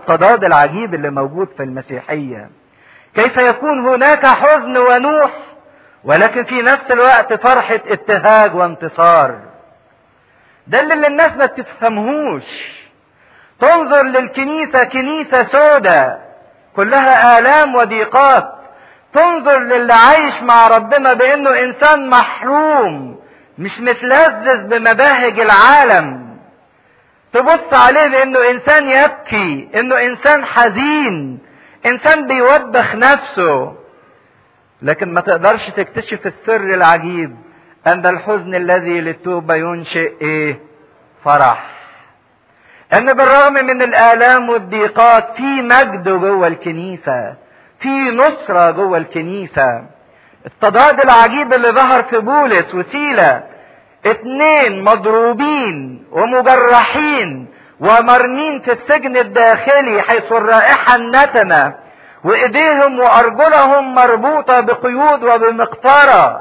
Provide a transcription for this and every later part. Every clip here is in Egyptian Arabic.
التضاد العجيب اللي موجود في المسيحية كيف يكون هناك حزن ونوح ولكن في نفس الوقت فرحة ابتهاج وانتصار ده اللي الناس ما بتفهمهوش تنظر للكنيسة كنيسة سودة كلها آلام وضيقات تنظر للي عايش مع ربنا بأنه إنسان محروم مش متلذذ بمباهج العالم تبص عليه بأنه إنسان يبكي إنه إنسان حزين إنسان بيوبخ نفسه لكن ما تقدرش تكتشف السر العجيب أن الحزن الذي للتوبة ينشئ إيه؟ فرح. أن بالرغم من الآلام والضيقات في مجد جوه الكنيسة، في نصرة جوه الكنيسة. التضاد العجيب اللي ظهر في بولس وسيلة اتنين مضروبين ومجرحين ومرمين في السجن الداخلي حيث الرائحة النتنة وايديهم وارجلهم مربوطة بقيود وبمقطرة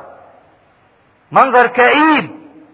منظر كئيب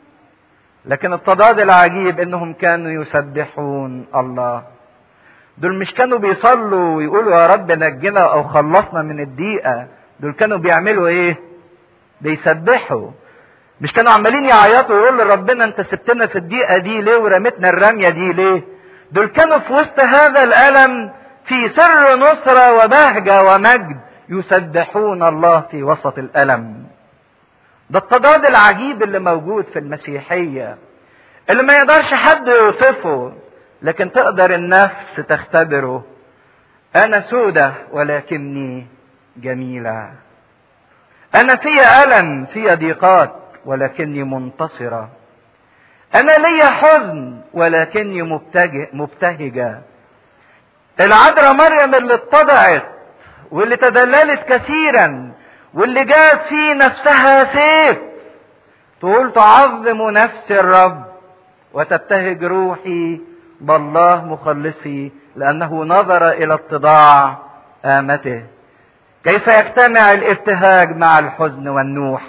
لكن التضاد العجيب انهم كانوا يسبحون الله دول مش كانوا بيصلوا ويقولوا يا رب نجنا او خلصنا من الضيقة دول كانوا بيعملوا ايه بيسبحوا مش كانوا عمالين يعيطوا ويقولوا لربنا انت سبتنا في الضيقة دي ليه ورميتنا الرمية دي ليه دول كانوا في وسط هذا الألم في سر نصرة وبهجة ومجد يسبحون الله في وسط الألم ده التضاد العجيب اللي موجود في المسيحية اللي ما يقدرش حد يوصفه لكن تقدر النفس تختبره أنا سودة ولكني جميلة أنا في ألم في ضيقات ولكني منتصرة أنا لي حزن ولكني مبتهجة العذراء مريم اللي اتضعت واللي تدللت كثيرا واللي جاءت في نفسها سيف تقول تعظم نفس الرب وتبتهج روحي بالله مخلصي لأنه نظر إلى اتضاع آمته كيف يجتمع الابتهاج مع الحزن والنوح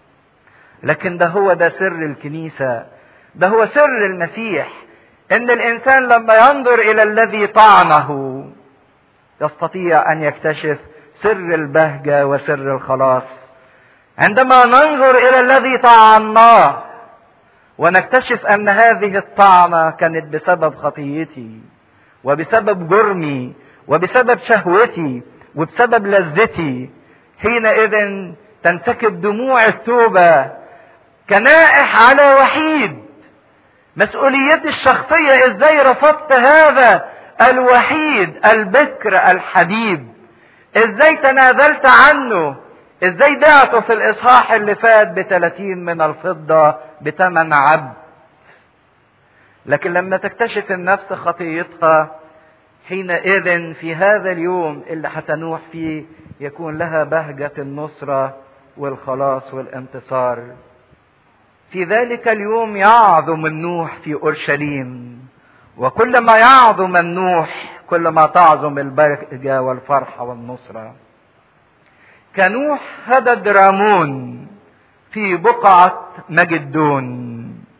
لكن ده هو ده سر الكنيسة ده هو سر المسيح ان الانسان لما ينظر الى الذي طعنه يستطيع ان يكتشف سر البهجة وسر الخلاص عندما ننظر الى الذي طعناه ونكتشف ان هذه الطعنة كانت بسبب خطيتي وبسبب جرمي وبسبب شهوتي وبسبب لذتي حينئذ تنسكب دموع التوبة كنائح على وحيد مسؤوليتي الشخصية ازاي رفضت هذا الوحيد البكر الحبيب ازاي تنازلت عنه ازاي بعته في الاصحاح اللي فات بثلاثين من الفضة بثمن عبد لكن لما تكتشف النفس خطيتها حينئذ في هذا اليوم اللي هتنوح فيه يكون لها بهجة النصرة والخلاص والانتصار في ذلك اليوم يعظم النوح في اورشليم وكلما يعظم النوح كلما تعظم البهجه والفرحه والنصره كنوح هدد رامون في بقعه مجدون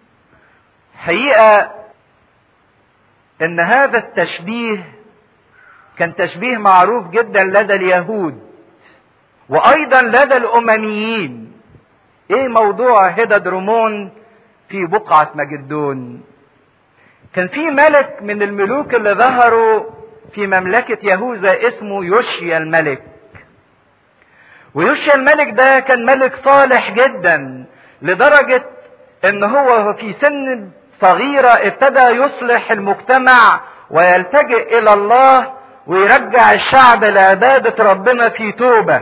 حقيقه ان هذا التشبيه كان تشبيه معروف جدا لدى اليهود وايضا لدى الامميين ايه موضوع هدد رمون في بقعة مجدون كان في ملك من الملوك اللي ظهروا في مملكة يهوذا اسمه يوشيا الملك ويوشيا الملك ده كان ملك صالح جدا لدرجة ان هو في سن صغيرة ابتدى يصلح المجتمع ويلتجئ الى الله ويرجع الشعب لعبادة ربنا في توبة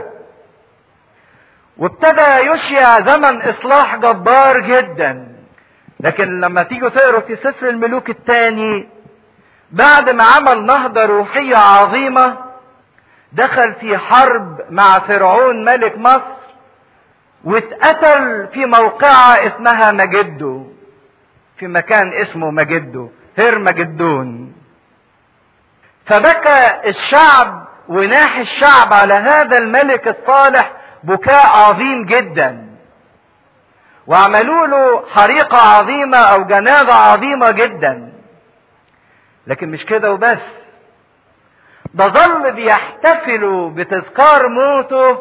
وابتدى يشيع زمن اصلاح جبار جدا لكن لما تيجوا تقروا في سفر الملوك الثاني بعد ما عمل نهضة روحية عظيمة دخل في حرب مع فرعون ملك مصر واتقتل في موقعة اسمها مجدو في مكان اسمه مجدو هير مجدون فبكى الشعب وناح الشعب على هذا الملك الصالح بكاء عظيم جدا وعملوا له حريقة عظيمة أو جنازة عظيمة جدا لكن مش كده وبس ده ظل بيحتفلوا بتذكار موته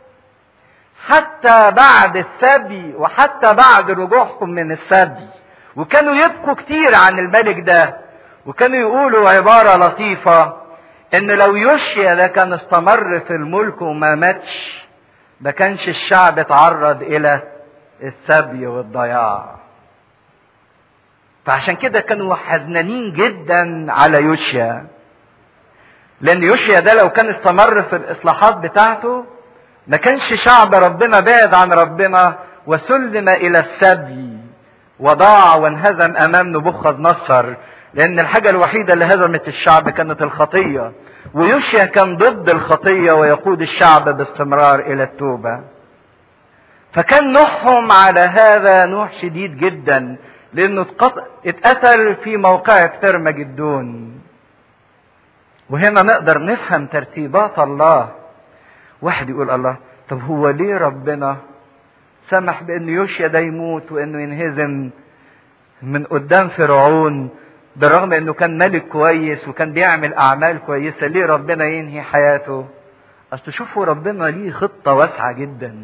حتى بعد السبي وحتى بعد رجوعهم من السبي وكانوا يبكوا كتير عن الملك ده وكانوا يقولوا عبارة لطيفة ان لو يوشيا ده كان استمر في الملك وما ماتش ما كانش الشعب اتعرض الى السبي والضياع فعشان كده كانوا حزنانين جدا على يوشيا لان يوشيا ده لو كان استمر في الاصلاحات بتاعته ما كانش شعب ربنا بعد عن ربنا وسلم الى السبي وضاع وانهزم امام نبوخذ نصر لان الحاجه الوحيده اللي هزمت الشعب كانت الخطيه ويوشيا كان ضد الخطيه ويقود الشعب باستمرار الى التوبه فكان نوحهم على هذا نوح شديد جدا لانه اتقتل في موقعة ترمجدون وهنا نقدر نفهم ترتيبات الله واحد يقول الله طب هو ليه ربنا سمح بان يوشيا ده يموت وانه ينهزم من قدام فرعون بالرغم انه كان ملك كويس وكان بيعمل اعمال كويسه ليه ربنا ينهي حياته اصل شوفوا ربنا ليه خطه واسعه جدا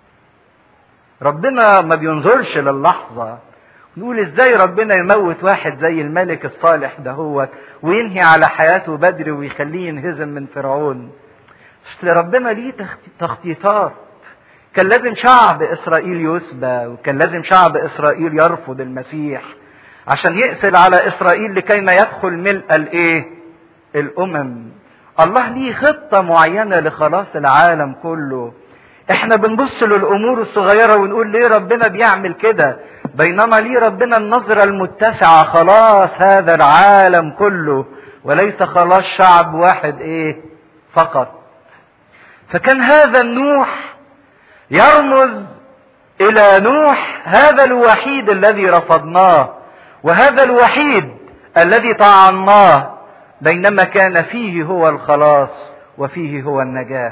ربنا ما بينظرش للحظه نقول ازاي ربنا يموت واحد زي الملك الصالح دهوت وينهي على حياته بدري ويخليه ينهزم من فرعون اصل ربنا ليه تخطيطات كان لازم شعب اسرائيل يسبى وكان لازم شعب اسرائيل يرفض المسيح عشان يقفل على اسرائيل لكي ما يدخل ملء الايه الامم الله ليه خطة معينة لخلاص العالم كله احنا بنبص للامور الصغيرة ونقول ليه ربنا بيعمل كده بينما ليه ربنا النظرة المتسعة خلاص هذا العالم كله وليس خلاص شعب واحد ايه فقط فكان هذا النوح يرمز الى نوح هذا الوحيد الذي رفضناه وهذا الوحيد الذي طعناه بينما كان فيه هو الخلاص وفيه هو النجاه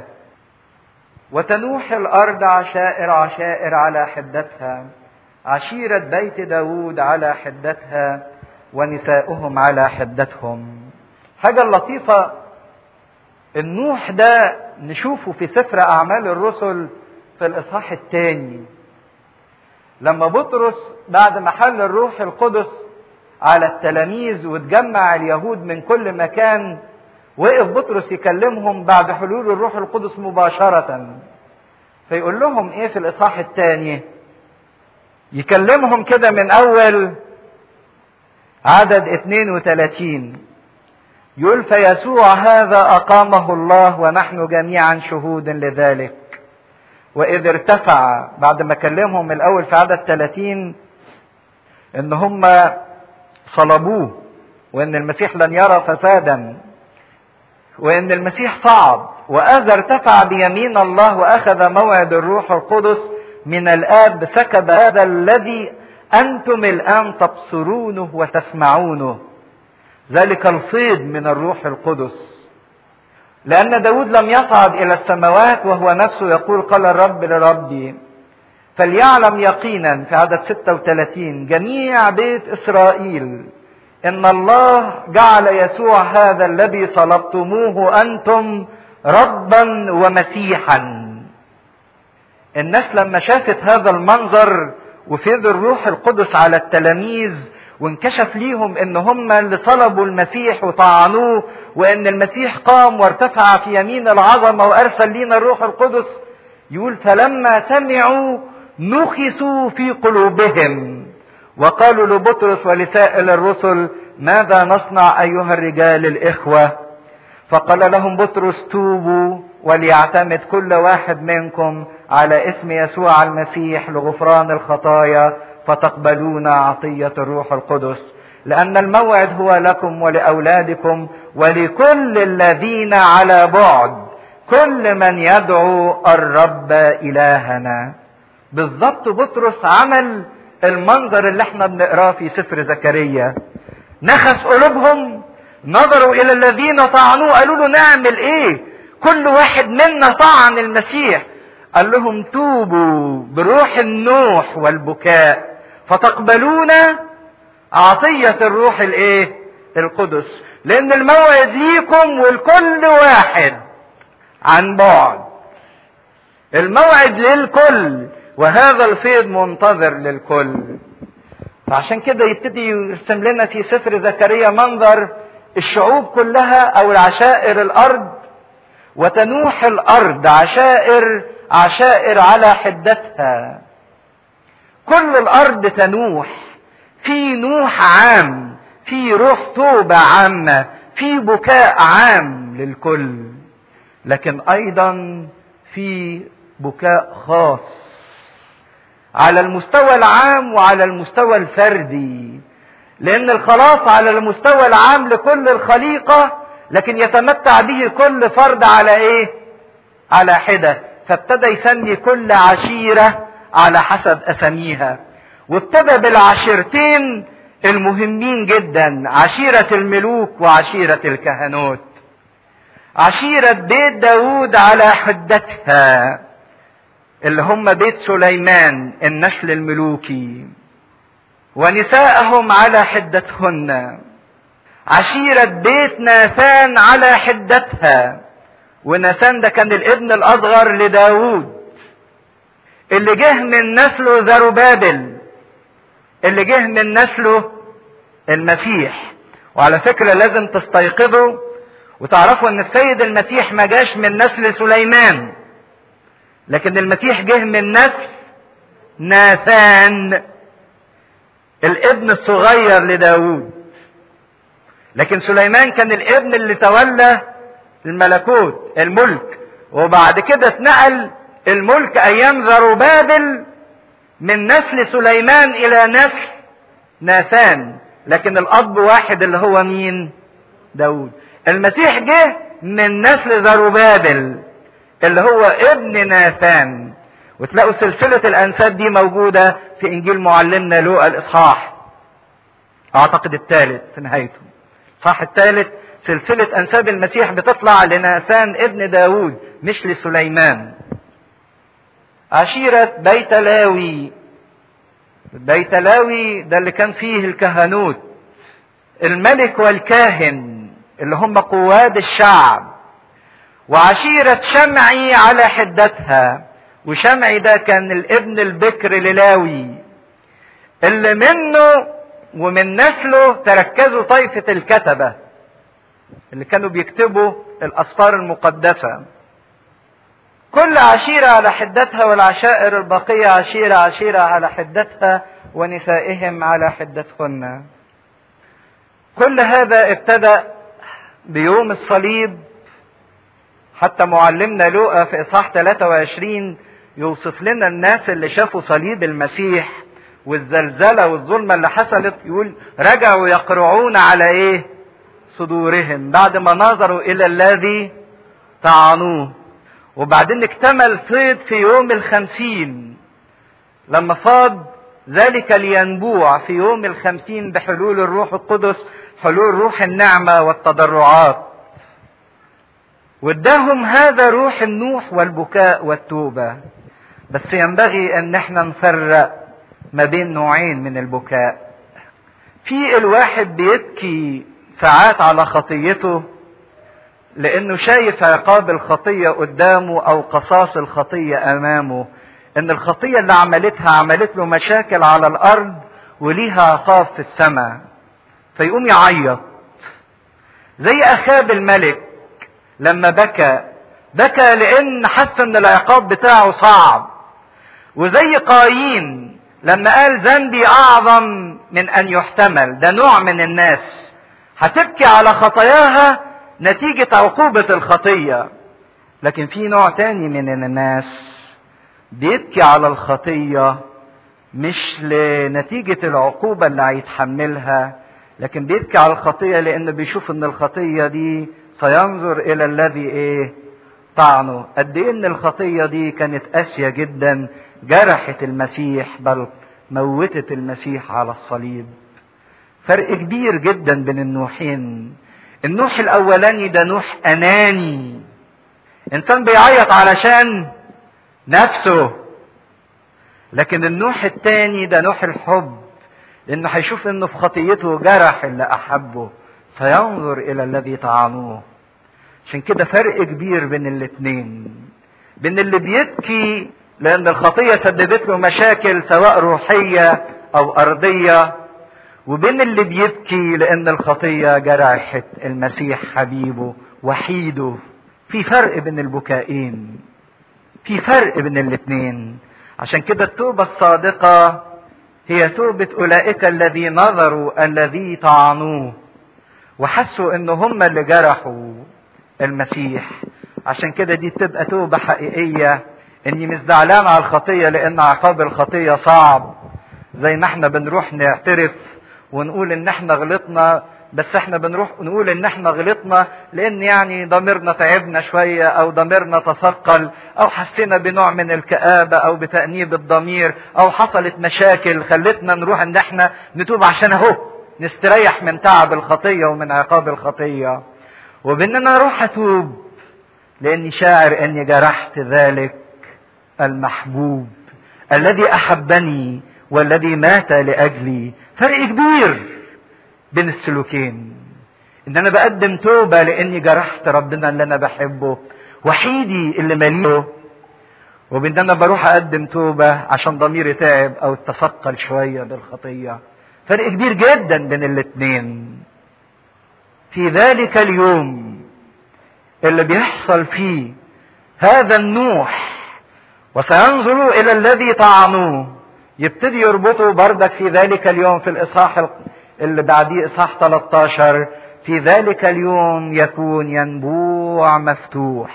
وتنوح الارض عشائر عشائر على حدتها عشيرة بيت داود على حدتها ونساؤهم على حدتهم حاجة لطيفة النوح ده نشوفه في سفر أعمال الرسل في الإصحاح الثاني لما بطرس بعد ما حل الروح القدس على التلاميذ وتجمع اليهود من كل مكان وقف بطرس يكلمهم بعد حلول الروح القدس مباشرة فيقول لهم ايه في الاصحاح الثاني يكلمهم كده من اول عدد 32 يقول فيسوع هذا اقامه الله ونحن جميعا شهود لذلك واذ ارتفع بعد ما كلمهم الاول في عدد 30 ان هم صلبوه وان المسيح لن يرى فسادا وان المسيح صعد واذا ارتفع بيمين الله واخذ موعد الروح القدس من الاب سكب هذا الذي انتم الان تبصرونه وتسمعونه ذلك الفيض من الروح القدس لان داود لم يصعد الى السماوات وهو نفسه يقول قال الرب لربي فليعلم يقينا في عدد 36 جميع بيت اسرائيل ان الله جعل يسوع هذا الذي صلبتموه انتم ربا ومسيحا الناس لما شافت هذا المنظر وفيض الروح القدس على التلاميذ وانكشف ليهم ان هم اللي طلبوا المسيح وطعنوه وان المسيح قام وارتفع في يمين العظمه وارسل لينا الروح القدس يقول فلما سمعوا نخسوا في قلوبهم وقالوا لبطرس ولسائر الرسل ماذا نصنع ايها الرجال الاخوه فقال لهم بطرس توبوا وليعتمد كل واحد منكم على اسم يسوع المسيح لغفران الخطايا فتقبلون عطيه الروح القدس لان الموعد هو لكم ولاولادكم ولكل الذين على بعد كل من يدعو الرب الهنا بالظبط بطرس عمل المنظر اللي احنا بنقراه في سفر زكريا نخس قلوبهم نظروا الى الذين طعنوه قالوا له نعمل ايه كل واحد منا طعن المسيح قال لهم توبوا بروح النوح والبكاء فتقبلون عطية الروح الايه القدس لان الموعد ليكم ولكل واحد عن بعد الموعد للكل وهذا الفيض منتظر للكل فعشان كده يبتدي يرسم لنا في سفر زكريا منظر الشعوب كلها او العشائر الارض وتنوح الارض عشائر عشائر على حدتها كل الارض تنوح في نوح عام في روح توبة عامة في بكاء عام للكل لكن ايضا في بكاء خاص على المستوى العام وعلى المستوى الفردي لان الخلاص على المستوى العام لكل الخليقة لكن يتمتع به كل فرد على ايه على حدة فابتدى يسمي كل عشيرة على حسب اساميها وابتدى بالعشيرتين المهمين جدا عشيرة الملوك وعشيرة الكهنوت عشيرة بيت داود على حدتها اللي هم بيت سليمان النسل الملوكي ونساءهم على حدتهن عشيرة بيت ناثان على حدتها وناثان ده كان الابن الأصغر لداود اللي جه من نسله زربابل اللي جه من نسله المسيح وعلى فكرة لازم تستيقظوا وتعرفوا ان السيد المسيح ما جاش من نسل سليمان لكن المسيح جه من نسل ناثان الابن الصغير لداود لكن سليمان كان الابن اللي تولى الملكوت الملك وبعد كده اتنقل الملك ايام زروبابل من نسل سليمان الى نسل ناثان لكن الاب واحد اللي هو مين داود المسيح جه من نسل زروبابل اللي هو ابن ناثان وتلاقوا سلسلة الأنساب دي موجودة في إنجيل معلمنا لوقا الإصحاح أعتقد الثالث في نهايته الإصحاح الثالث سلسلة أنساب المسيح بتطلع لناثان ابن داود مش لسليمان عشيرة بيت لاوي بيت لاوي ده اللي كان فيه الكهنوت الملك والكاهن اللي هم قواد الشعب وعشيرة شمعي على حدتها وشمعي ده كان الابن البكر للاوي اللي منه ومن نسله تركزوا طائفة الكتبة اللي كانوا بيكتبوا الأسفار المقدسة كل عشيرة على حدتها والعشائر البقية عشيرة عشيرة على حدتها ونسائهم على حدتهن كل هذا ابتدأ بيوم الصليب حتى معلمنا لوقا في اصحاح 23 يوصف لنا الناس اللي شافوا صليب المسيح والزلزله والظلمه اللي حصلت يقول رجعوا يقرعون على ايه؟ صدورهم بعد ما نظروا الى الذي طعنوه وبعدين اكتمل فيض في يوم الخمسين لما فاض ذلك الينبوع في يوم الخمسين بحلول الروح القدس حلول روح النعمة والتضرعات واداهم هذا روح النوح والبكاء والتوبة بس ينبغي ان احنا نفرق ما بين نوعين من البكاء في الواحد بيبكي ساعات على خطيته لانه شايف عقاب الخطية قدامه او قصاص الخطية امامه ان الخطية اللي عملتها عملت له مشاكل على الارض وليها عقاب في السماء فيقوم يعيط زي اخاب الملك لما بكى بكى لان حس ان العقاب بتاعه صعب وزي قايين لما قال ذنبي اعظم من ان يحتمل ده نوع من الناس هتبكي على خطاياها نتيجة عقوبة الخطية لكن في نوع تاني من الناس بيبكي على الخطية مش لنتيجة العقوبة اللي هيتحملها لكن بيبكي على الخطية لأنه بيشوف إن الخطية دي سينظر إلى الذي إيه طعنه قد إيه إن الخطية دي كانت قاسية جدا جرحت المسيح بل موتت المسيح على الصليب فرق كبير جدا بين النوحين النوح الأولاني ده نوح أناني إنسان بيعيط علشان نفسه لكن النوح التاني ده نوح الحب لانه هيشوف انه في خطيته جرح اللي احبه فينظر الى الذي طعنوه عشان كده فرق كبير بين الاتنين بين اللي بيبكي لان الخطيه سببت له مشاكل سواء روحيه او ارضيه وبين اللي بيبكي لان الخطيه جرحت المسيح حبيبه وحيده في فرق بين البكائين في فرق بين الاتنين عشان كده التوبه الصادقه هي توبه اولئك الذي نظروا الذي طعنوه وحسوا ان هم اللي جرحوا المسيح عشان كده دي تبقى توبة حقيقية اني مش زعلان على الخطية لان عقاب الخطية صعب زي ما احنا بنروح نعترف ونقول ان احنا غلطنا بس احنا بنروح نقول ان احنا غلطنا لان يعني ضميرنا تعبنا شوية او ضميرنا تثقل او حسينا بنوع من الكآبة او بتأنيب الضمير او حصلت مشاكل خلتنا نروح ان احنا نتوب عشان اهو نستريح من تعب الخطية ومن عقاب الخطية وباننا اروح اتوب لاني شاعر اني جرحت ذلك المحبوب الذي احبني والذي مات لاجلي فرق كبير بين السلوكين ان انا بقدم توبة لاني جرحت ربنا اللي انا بحبه وحيدي اللي مليه وبان انا بروح اقدم توبة عشان ضميري تعب او اتثقل شوية بالخطية فرق كبير جدا بين الاتنين في ذلك اليوم اللي بيحصل فيه هذا النوح وسينظروا الى الذي طعنوه يبتدي يربطوا بردك في ذلك اليوم في الاصحاح اللي بعديه اصحاح 13 في ذلك اليوم يكون ينبوع مفتوح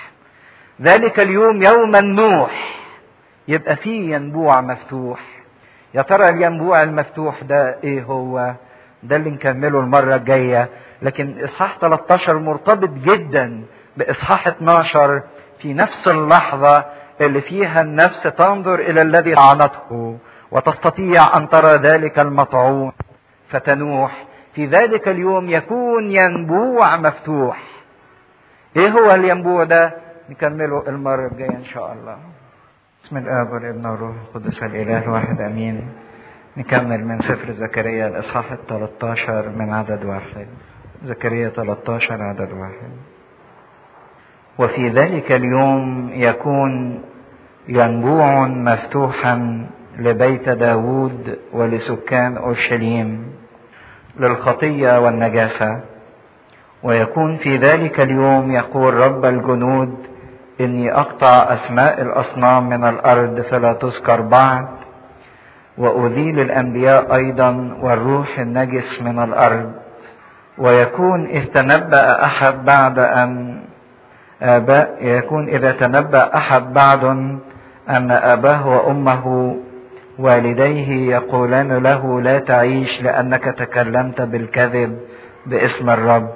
ذلك اليوم يوم النوح يبقى فيه ينبوع مفتوح يا ترى الينبوع المفتوح ده ايه هو ده اللي نكمله المرة الجاية لكن اصحاح 13 مرتبط جدا باصحاح 12 في نفس اللحظة اللي فيها النفس تنظر الى الذي طعنته وتستطيع ان ترى ذلك المطعون فتنوح في ذلك اليوم يكون ينبوع مفتوح ايه هو الينبوع ده نكمله المرة الجاية ان شاء الله بسم الاب والابن والروح القدس الاله الواحد امين نكمل من سفر زكريا الاصحاح ال 13 من عدد واحد زكريا 13 عدد واحد وفي ذلك اليوم يكون ينبوع مفتوحا لبيت داود ولسكان أورشليم للخطية والنجاسة ويكون في ذلك اليوم يقول رب الجنود إني أقطع أسماء الأصنام من الأرض فلا تذكر بعد وأذيل الأنبياء أيضا والروح النجس من الأرض ويكون إذ تنبأ أحد بعد أن آباء يكون إذا تنبأ أحد بعد أن أباه وأمه والديه يقولان له لا تعيش لأنك تكلمت بالكذب باسم الرب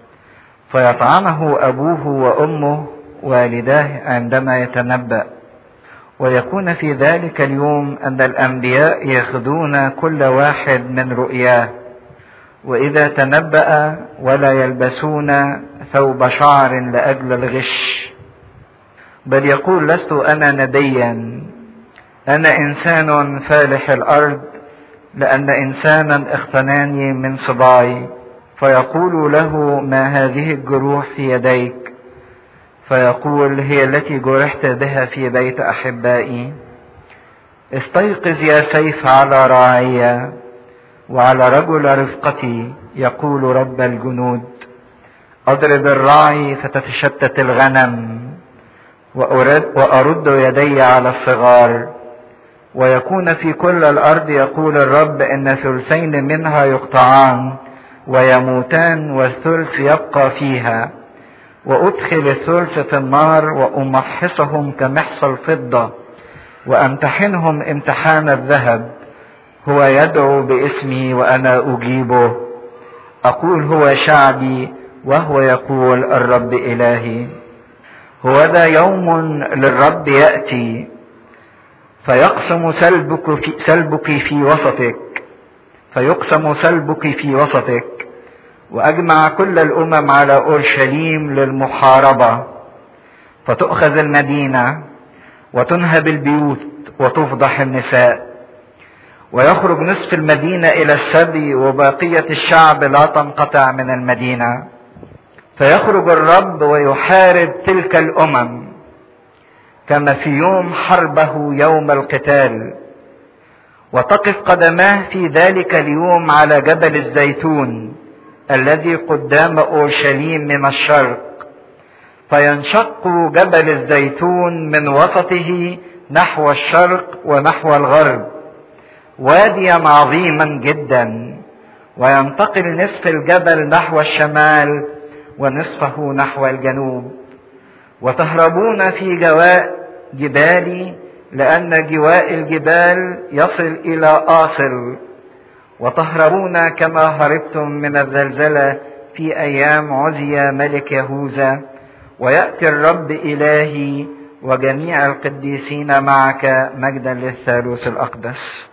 فيطعنه أبوه وأمه والداه عندما يتنبأ ويكون في ذلك اليوم أن الأنبياء ياخذون كل واحد من رؤياه وإذا تنبأ ولا يلبسون ثوب شعر لأجل الغش بل يقول لست أنا نبيا أنا إنسان فالح الأرض لأن إنسانا اختناني من صباي فيقول له ما هذه الجروح في يديك فيقول هي التي جرحت بها في بيت أحبائي استيقظ يا سيف على راعي وعلى رجل رفقتي يقول رب الجنود اضرب الراعي فتتشتت الغنم وأرد, وأرد يدي على الصغار ويكون في كل الأرض يقول الرب إن ثلثين منها يقطعان ويموتان والثلث يبقى فيها وأدخل الثلث في النار وأمحصهم كمحص الفضة وأمتحنهم امتحان الذهب هو يدعو باسمي وأنا أجيبه أقول هو شعبي وهو يقول الرب إلهي هو ذا يوم للرب يأتي فيقسم سلبك في, سلبك في وسطك فيقسم سلبك في وسطك وأجمع كل الأمم على أورشليم للمحاربة فتؤخذ المدينة وتنهب البيوت وتفضح النساء ويخرج نصف المدينة إلى السبي وبقية الشعب لا تنقطع من المدينة فيخرج الرب ويحارب تلك الأمم كما في يوم حربه يوم القتال وتقف قدماه في ذلك اليوم على جبل الزيتون الذي قدام اورشليم من الشرق فينشق جبل الزيتون من وسطه نحو الشرق ونحو الغرب واديا عظيما جدا وينتقل نصف الجبل نحو الشمال ونصفه نحو الجنوب وتهربون في جواء جبالي لأن جواء الجبال يصل إلى آصل وتهربون كما هربتم من الزلزلة في أيام عزي ملك يهوذا ويأتي الرب إلهي وجميع القديسين معك مجدا للثالوث الأقدس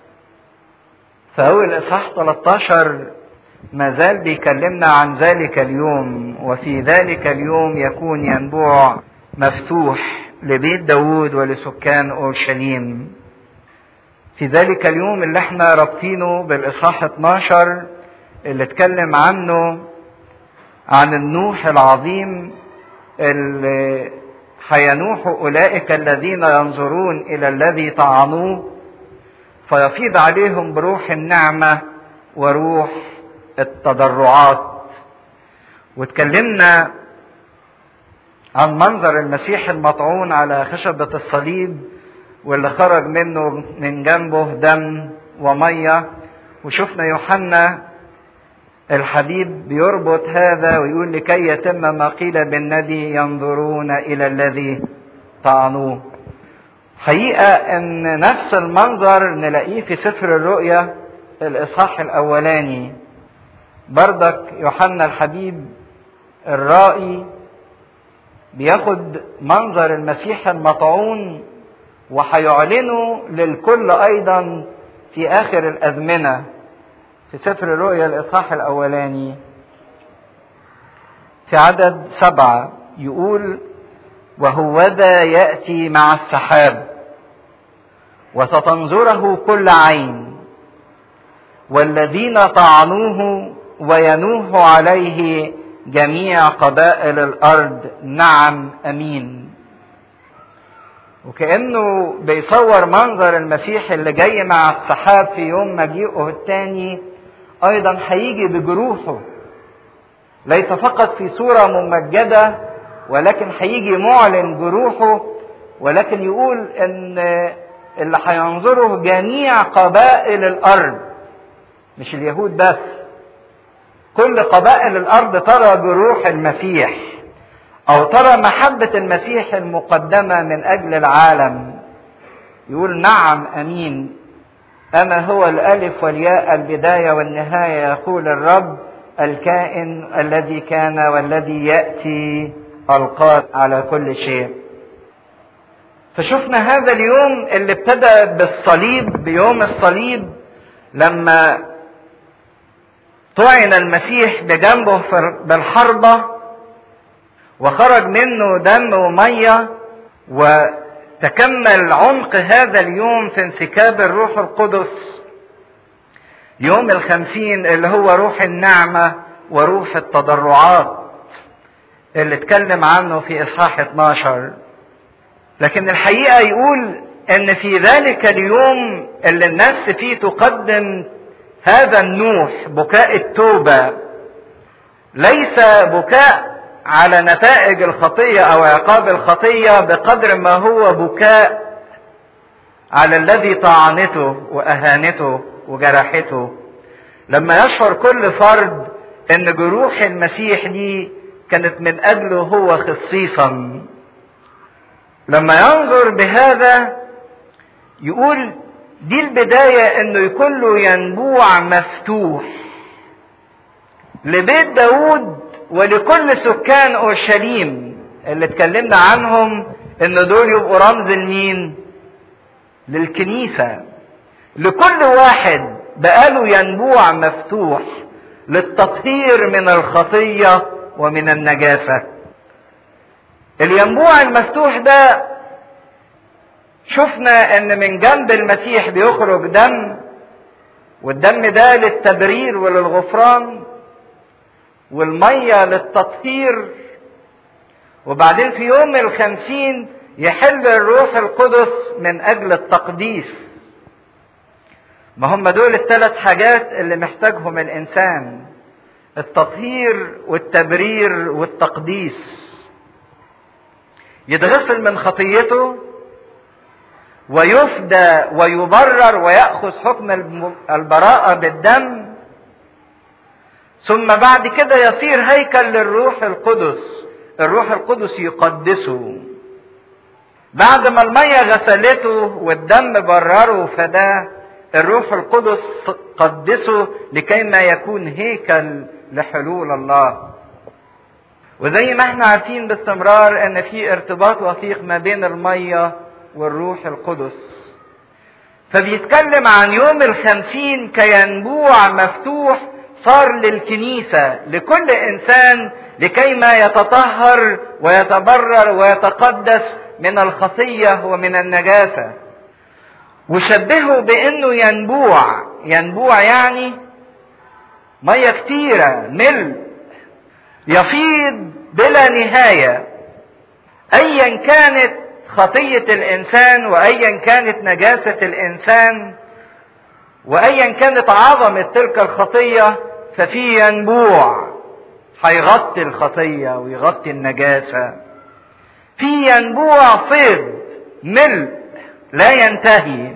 فأول إصحاح 13 ما زال بيكلمنا عن ذلك اليوم وفي ذلك اليوم يكون ينبوع مفتوح لبيت داود ولسكان اورشليم في ذلك اليوم اللي احنا رابطينه بالاصحاح 12 اللي اتكلم عنه عن النوح العظيم اللي هينوح اولئك الذين ينظرون الى الذي طعنوه فيفيض عليهم بروح النعمه وروح التضرعات واتكلمنا عن منظر المسيح المطعون على خشبة الصليب واللي خرج منه من جنبه دم ومية وشفنا يوحنا الحبيب بيربط هذا ويقول لكي يتم ما قيل بالنبي ينظرون إلى الذي طعنوه حقيقة ان نفس المنظر نلاقيه في سفر الرؤيا الاصحاح الاولاني بردك يوحنا الحبيب الرائي بياخد منظر المسيح المطعون وهيعلنه للكل ايضا في اخر الازمنه في سفر الرؤيا الاصحاح الاولاني في عدد سبعه يقول وهوذا ياتي مع السحاب وستنظره كل عين والذين طعنوه وينوه عليه جميع قبائل الارض نعم امين وكانه بيصور منظر المسيح اللي جاي مع السحاب في يوم مجيئه الثاني ايضا هيجي بجروحه ليس فقط في صوره ممجده ولكن هيجي معلن جروحه ولكن يقول ان اللي هينظره جميع قبائل الارض مش اليهود بس كل قبائل الارض ترى جروح المسيح او ترى محبه المسيح المقدمه من اجل العالم يقول نعم امين انا هو الالف والياء البدايه والنهايه يقول الرب الكائن الذي كان والذي ياتي القادر على كل شيء فشفنا هذا اليوم اللي ابتدى بالصليب بيوم الصليب لما طعن المسيح بجنبه بالحربة وخرج منه دم ومية وتكمل عمق هذا اليوم في انسكاب الروح القدس يوم الخمسين اللي هو روح النعمة وروح التضرعات اللي اتكلم عنه في إصحاح 12 لكن الحقيقة يقول ان في ذلك اليوم اللي النفس فيه تقدم هذا النوح بكاء التوبة ليس بكاء على نتائج الخطية أو عقاب الخطية بقدر ما هو بكاء على الذي طعنته وأهانته وجرحته لما يشعر كل فرد أن جروح المسيح دي كانت من أجله هو خصيصا لما ينظر بهذا يقول دي البداية انه يكون له ينبوع مفتوح لبيت داود ولكل سكان اورشليم اللي اتكلمنا عنهم ان دول يبقوا رمز لمين للكنيسة لكل واحد بقاله ينبوع مفتوح للتطهير من الخطية ومن النجاسة الينبوع المفتوح ده شفنا ان من جنب المسيح بيخرج دم والدم ده للتبرير وللغفران والمية للتطهير وبعدين في يوم الخمسين يحل الروح القدس من أجل التقديس ما هم دول الثلاث حاجات اللي محتاجهم الإنسان التطهير والتبرير والتقديس يتغسل من خطيته ويفدى ويبرر ويأخذ حكم البراءة بالدم ثم بعد كده يصير هيكل للروح القدس الروح القدس يقدسه بعد ما المية غسلته والدم برره فداه الروح القدس قدسه لكي ما يكون هيكل لحلول الله وزي ما احنا عارفين باستمرار ان في ارتباط وثيق ما بين المية والروح القدس فبيتكلم عن يوم الخمسين كينبوع مفتوح صار للكنيسة لكل إنسان لكي ما يتطهر ويتبرر ويتقدس من الخطية ومن النجاسة وشبهه بأنه ينبوع ينبوع يعني مية كتيرة ملء يفيض بلا نهاية أيا كانت خطية الإنسان وأيا كانت نجاسة الإنسان وأيا كانت عظمة تلك الخطية ففي ينبوع هيغطي الخطية ويغطي النجاسة في ينبوع فيض ملء لا ينتهي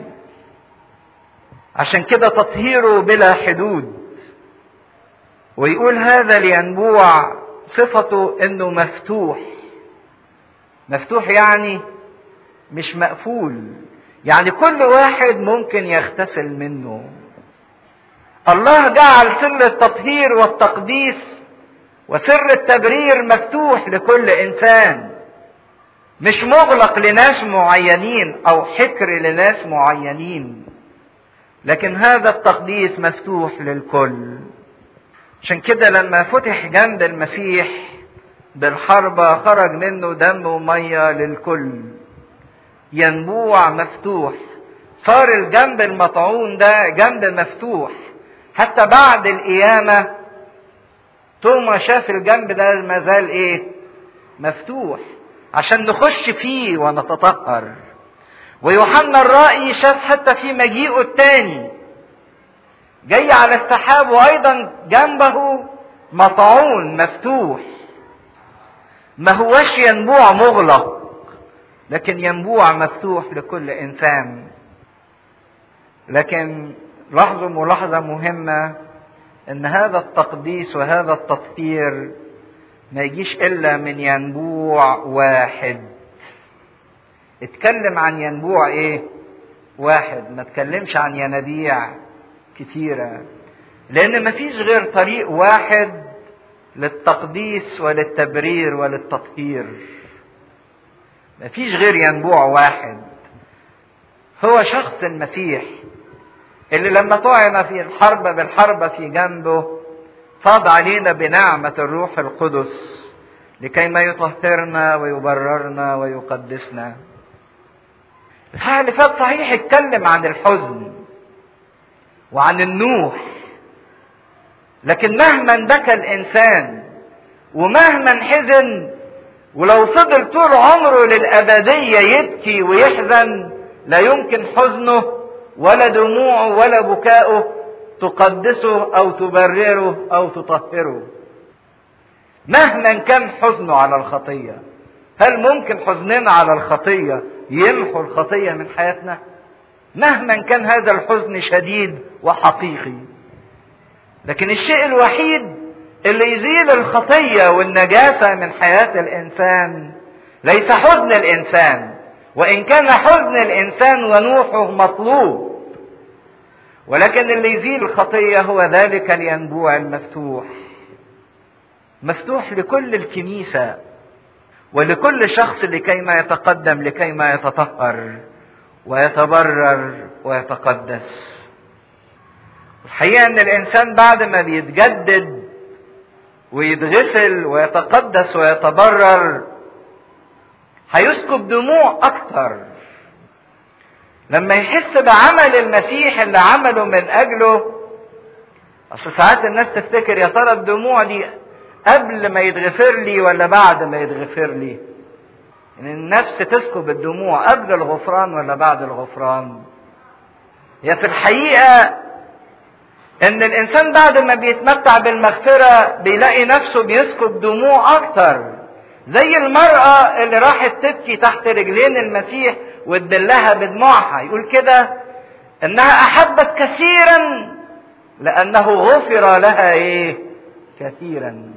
عشان كده تطهيره بلا حدود ويقول هذا الينبوع صفته انه مفتوح مفتوح يعني مش مقفول يعني كل واحد ممكن يغتسل منه الله جعل سر التطهير والتقديس وسر التبرير مفتوح لكل انسان مش مغلق لناس معينين او حكر لناس معينين لكن هذا التقديس مفتوح للكل عشان كده لما فتح جنب المسيح بالحربة خرج منه دم ومية للكل ينبوع مفتوح صار الجنب المطعون ده جنب مفتوح حتى بعد القيامة توما شاف الجنب ده ما زال ايه مفتوح عشان نخش فيه ونتطهر ويوحنا الرائي شاف حتى في مجيئه الثاني جاي على السحاب وايضا جنبه مطعون مفتوح ما هوش ينبوع مغلق لكن ينبوع مفتوح لكل انسان لكن لاحظوا ملاحظه مهمه ان هذا التقديس وهذا التطهير ما يجيش الا من ينبوع واحد اتكلم عن ينبوع ايه واحد ما تكلمش عن ينابيع كتيرة لان مفيش غير طريق واحد للتقديس وللتبرير وللتطهير مفيش غير ينبوع واحد هو شخص المسيح اللي لما طعن في الحرب بالحرب في جنبه فاض علينا بنعمة الروح القدس لكي ما يطهرنا ويبررنا ويقدسنا الحاجة اللي فات صحيح اتكلم عن الحزن وعن النوح لكن مهما بكى الانسان ومهما حزن ولو فضل طول عمره للابديه يبكي ويحزن لا يمكن حزنه ولا دموعه ولا بكاؤه تقدسه او تبرره او تطهره مهما كان حزنه على الخطيه هل ممكن حزننا على الخطيه يمحو الخطيه من حياتنا مهما كان هذا الحزن شديد وحقيقي لكن الشيء الوحيد اللي يزيل الخطيه والنجاسه من حياه الانسان ليس حزن الانسان وان كان حزن الانسان ونوحه مطلوب ولكن اللي يزيل الخطيه هو ذلك الينبوع المفتوح مفتوح لكل الكنيسه ولكل شخص لكي ما يتقدم لكي ما يتطهر ويتبرر ويتقدس الحقيقه ان الانسان بعد ما بيتجدد ويتغسل ويتقدس ويتبرر هيسكب دموع اكتر لما يحس بعمل المسيح اللي عمله من اجله اصل ساعات الناس تفتكر يا ترى الدموع دي قبل ما يتغفر لي ولا بعد ما يتغفر لي ان النفس تسكب الدموع قبل الغفران ولا بعد الغفران هي في الحقيقه ان الانسان بعد ما بيتمتع بالمغفره بيلاقي نفسه بيسكب دموع اكتر زي المراه اللي راحت تبكي تحت رجلين المسيح وتدلها بدموعها يقول كده انها احبت كثيرا لانه غفر لها ايه كثيرا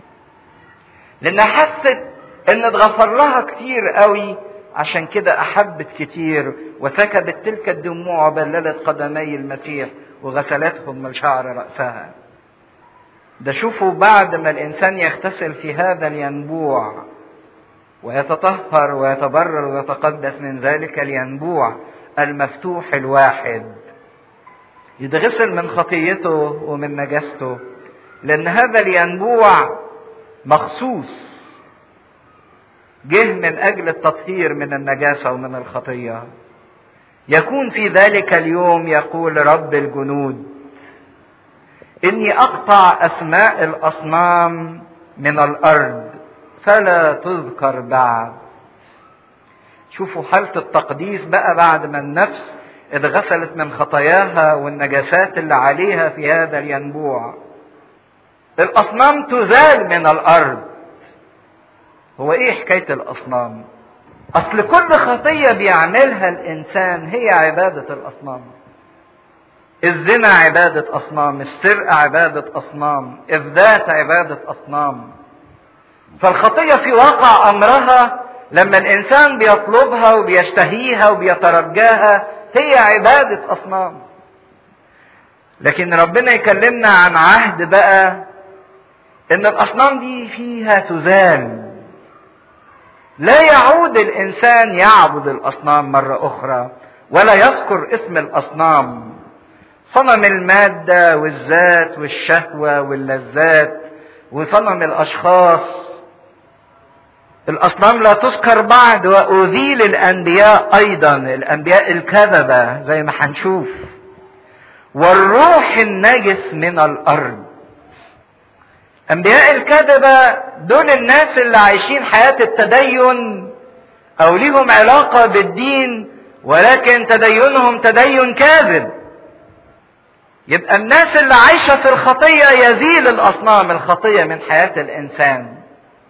لانها حست ان اتغفر لها كتير قوي عشان كده احبت كتير وسكبت تلك الدموع وبللت قدمي المسيح وغسلتهم من شعر راسها ده شوفوا بعد ما الانسان يغتسل في هذا الينبوع ويتطهر ويتبرر ويتقدس من ذلك الينبوع المفتوح الواحد يتغسل من خطيته ومن نجاسته لان هذا الينبوع مخصوص جه من اجل التطهير من النجاسه ومن الخطيه يكون في ذلك اليوم يقول رب الجنود اني اقطع اسماء الاصنام من الارض فلا تذكر بعد شوفوا حالة التقديس بقى بعد ما النفس اتغسلت من خطاياها والنجاسات اللي عليها في هذا الينبوع الأصنام تزال من الأرض هو إيه حكاية الأصنام؟ أصل كل خطية بيعملها الإنسان هي عبادة الأصنام الزنا عبادة أصنام السرقة عبادة أصنام الذات عبادة أصنام فالخطيه في واقع امرها لما الانسان بيطلبها وبيشتهيها وبيترجاها هي عباده اصنام لكن ربنا يكلمنا عن عهد بقى ان الاصنام دي فيها تزال لا يعود الانسان يعبد الاصنام مره اخرى ولا يذكر اسم الاصنام صنم الماده والذات والشهوه واللذات وصنم الاشخاص الاصنام لا تذكر بعد واذيل الانبياء ايضا الانبياء الكذبه زي ما هنشوف والروح النجس من الارض انبياء الكذبه دول الناس اللي عايشين حياه التدين او ليهم علاقه بالدين ولكن تدينهم تدين كاذب يبقى الناس اللي عايشه في الخطيه يزيل الاصنام الخطيه من حياه الانسان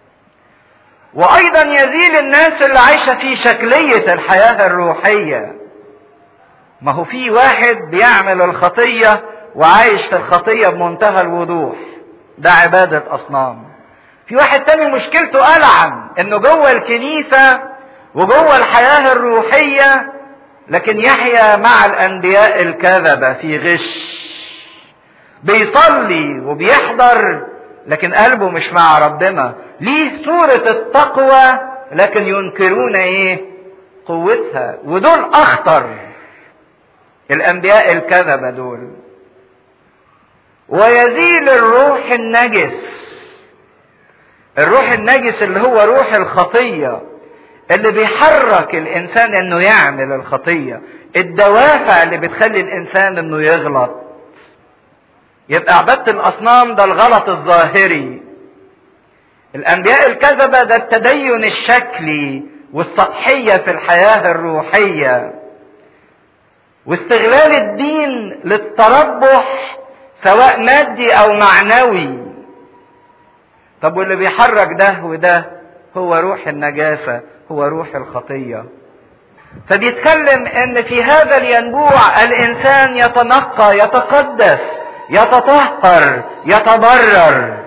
وايضا يزيل الناس اللي عايشه في شكليه الحياه الروحيه ما هو في واحد بيعمل الخطيه وعايش في الخطيه بمنتهى الوضوح ده عباده اصنام في واحد تاني مشكلته ألعن انه جوه الكنيسه وجوه الحياه الروحيه لكن يحيا مع الانبياء الكذبه في غش بيصلي وبيحضر لكن قلبه مش مع ربنا ليه صورة التقوى لكن ينكرون ايه قوتها ودول اخطر الانبياء الكذبة دول ويزيل الروح النجس الروح النجس اللي هو روح الخطية اللي بيحرك الانسان انه يعمل الخطية الدوافع اللي بتخلي الانسان انه يغلط يبقى عبادة الاصنام ده الغلط الظاهري الانبياء الكذبة ده التدين الشكلي والسطحية في الحياة الروحية واستغلال الدين للتربح سواء مادي او معنوي طب واللي بيحرك ده وده هو روح النجاسة هو روح الخطية فبيتكلم ان في هذا الينبوع الانسان يتنقى يتقدس يتطهر يتبرر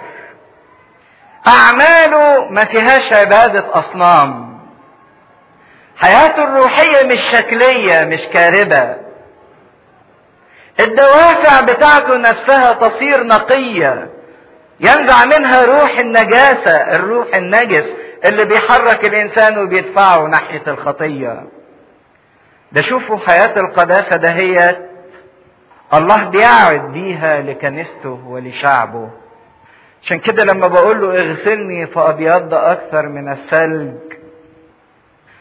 اعماله ما فيهاش عبادة اصنام حياته الروحية مش شكلية مش كاربة الدوافع بتاعته نفسها تصير نقية ينزع منها روح النجاسة الروح النجس اللي بيحرك الانسان وبيدفعه ناحية الخطية ده شوفوا حياة القداسة دهيت الله بيعد بيها لكنيسته ولشعبه عشان كده لما بقول له اغسلني فابيض اكثر من الثلج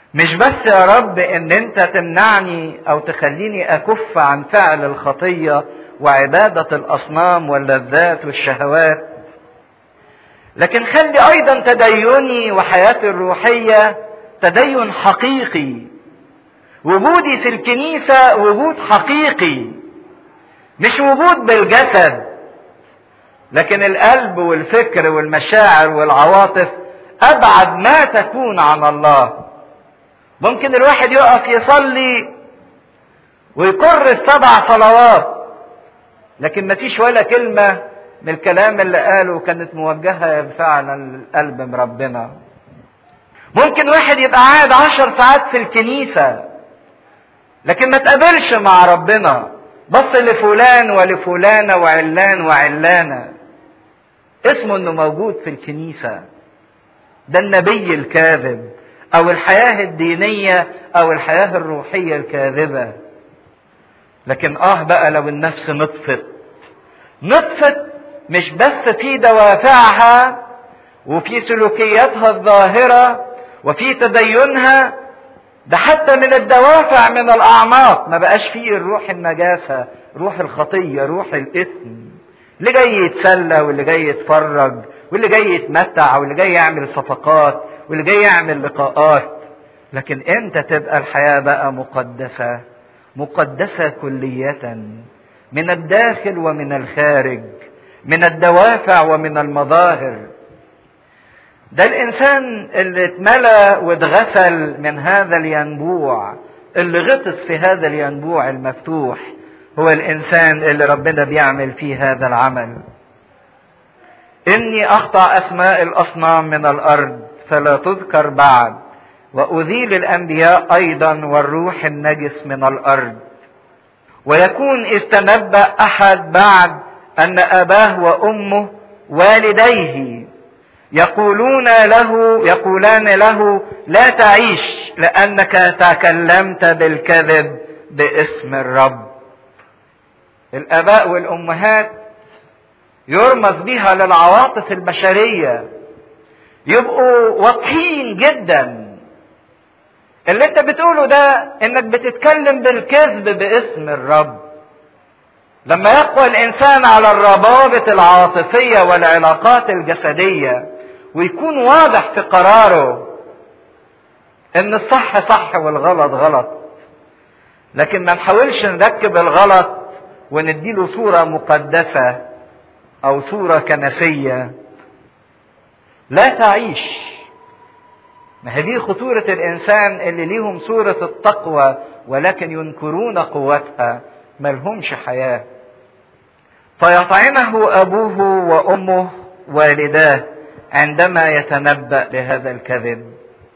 مش بس يا رب ان انت تمنعني او تخليني اكف عن فعل الخطيه وعباده الاصنام واللذات والشهوات لكن خلي ايضا تديني وحياتي الروحيه تدين حقيقي وجودي في الكنيسه وجود حقيقي مش وجود بالجسد لكن القلب والفكر والمشاعر والعواطف ابعد ما تكون عن الله ممكن الواحد يقف يصلي ويكر السبع صلوات لكن ما فيش ولا كلمة من الكلام اللي قاله كانت موجهة فعلا للقلب من ربنا ممكن واحد يبقى قاعد عشر ساعات في الكنيسة لكن ما تقابلش مع ربنا بص لفلان ولفلانة وعلان وعلانة اسمه انه موجود في الكنيسة ده النبي الكاذب او الحياة الدينية او الحياة الروحية الكاذبة لكن اه بقى لو النفس نطفت نطفت مش بس في دوافعها وفي سلوكياتها الظاهرة وفي تدينها ده حتى من الدوافع من الاعماق ما بقاش فيه الروح النجاسة روح الخطية روح الاثم اللي جاي يتسلى واللي جاي يتفرج واللي جاي يتمتع واللي جاي يعمل صفقات واللي جاي يعمل لقاءات لكن امتى تبقى الحياة بقى مقدسة مقدسة كلية من الداخل ومن الخارج من الدوافع ومن المظاهر ده الانسان اللي اتملى واتغسل من هذا الينبوع اللي غطس في هذا الينبوع المفتوح هو الانسان اللي ربنا بيعمل فيه هذا العمل اني اقطع اسماء الاصنام من الارض فلا تذكر بعد وازيل الانبياء ايضا والروح النجس من الارض ويكون اذ تنبا احد بعد ان اباه وامه والديه يقولون له يقولان له لا تعيش لانك تكلمت بالكذب باسم الرب الاباء والامهات يرمز بها للعواطف البشريه يبقوا واضحين جدا اللي انت بتقوله ده انك بتتكلم بالكذب باسم الرب لما يقوى الانسان على الروابط العاطفيه والعلاقات الجسديه ويكون واضح في قراره ان الصح صح والغلط غلط لكن ما نحاولش نركب الغلط ونديله صورة مقدسة أو صورة كنسية لا تعيش ما هذه خطورة الإنسان اللي ليهم صورة التقوى ولكن ينكرون قوتها ملهمش حياة فيطعنه أبوه وأمه والداه عندما يتنبأ بهذا الكذب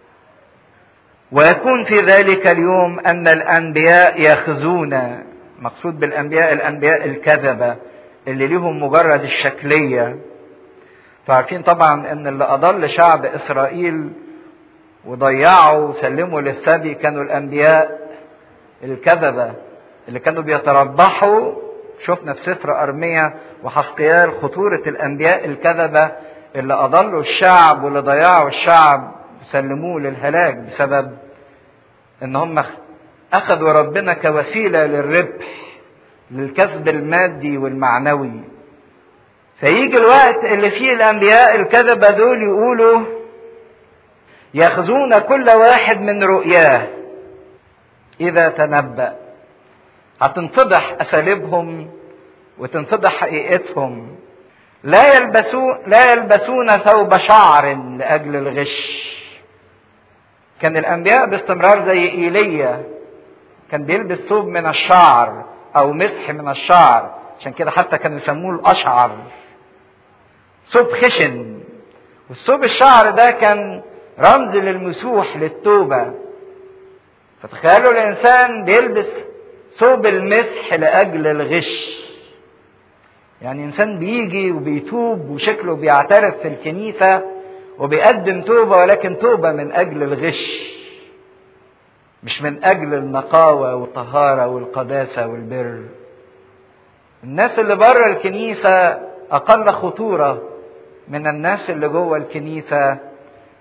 ويكون في ذلك اليوم أن الأنبياء يخزون مقصود بالانبياء الانبياء الكذبه اللي ليهم مجرد الشكليه فعارفين طبعا ان اللي اضل شعب اسرائيل وضيعوا وسلموا للسبي كانوا الانبياء الكذبه اللي كانوا بيتربحوا شفنا في سفر ارميا وحسقيال خطوره الانبياء الكذبه اللي اضلوا الشعب واللي ضيعوا الشعب وسلموه للهلاك بسبب ان هم اخذوا ربنا كوسيله للربح للكسب المادي والمعنوي فيجي الوقت اللي فيه الانبياء الكذبه دول يقولوا ياخذون كل واحد من رؤياه اذا تنبأ هتنفضح اساليبهم وتنفضح حقيقتهم لا يلبسون لا يلبسون ثوب شعر لاجل الغش كان الانبياء باستمرار زي ايليا كان بيلبس ثوب من الشعر او مسح من الشعر عشان كده حتى كانوا يسموه الاشعر ثوب خشن والثوب الشعر ده كان رمز للمسوح للتوبة فتخيلوا الانسان بيلبس ثوب المسح لاجل الغش يعني انسان بيجي وبيتوب وشكله بيعترف في الكنيسة وبيقدم توبة ولكن توبة من اجل الغش مش من اجل النقاوة والطهارة والقداسة والبر الناس اللي بره الكنيسة اقل خطورة من الناس اللي جوه الكنيسة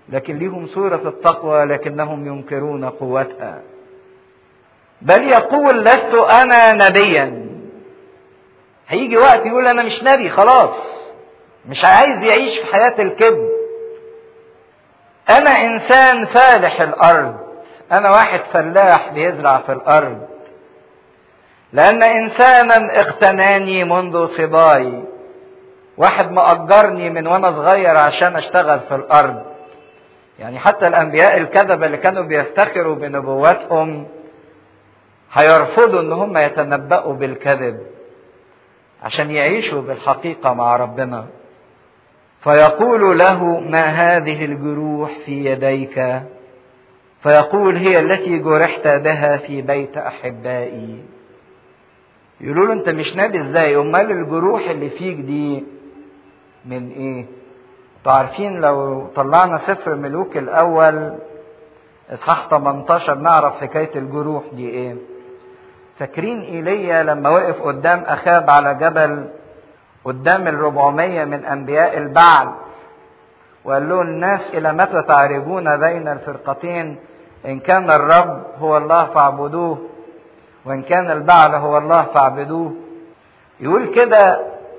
لكن ليهم صورة التقوى لكنهم ينكرون قوتها بل يقول لست أنا نبيا هيجي وقت يقول أنا مش نبي خلاص مش عايز يعيش في حياة الكذب أنا إنسان فالح الأرض أنا واحد فلاح بيزرع في الأرض لأن إنسانا اقتناني منذ صباي واحد مأجرني من وأنا صغير عشان أشتغل في الأرض يعني حتى الأنبياء الكذبة اللي كانوا بيفتخروا بنبواتهم هيرفضوا إن هم يتنبأوا بالكذب عشان يعيشوا بالحقيقة مع ربنا فيقول له ما هذه الجروح في يديك فيقول هي التي جرحت بها في بيت احبائي يقولوا له انت مش نبي ازاي امال الجروح اللي فيك دي من ايه انتوا عارفين لو طلعنا سفر ملوك الاول اصحاح 18 نعرف حكايه الجروح دي ايه فاكرين ايليا لما وقف قدام اخاب على جبل قدام الربعمية من أنبياء البعل وقال له الناس إلى متى تعرجون بين الفرقتين إن كان الرب هو الله فاعبدوه وإن كان البعل هو الله فاعبدوه يقول كده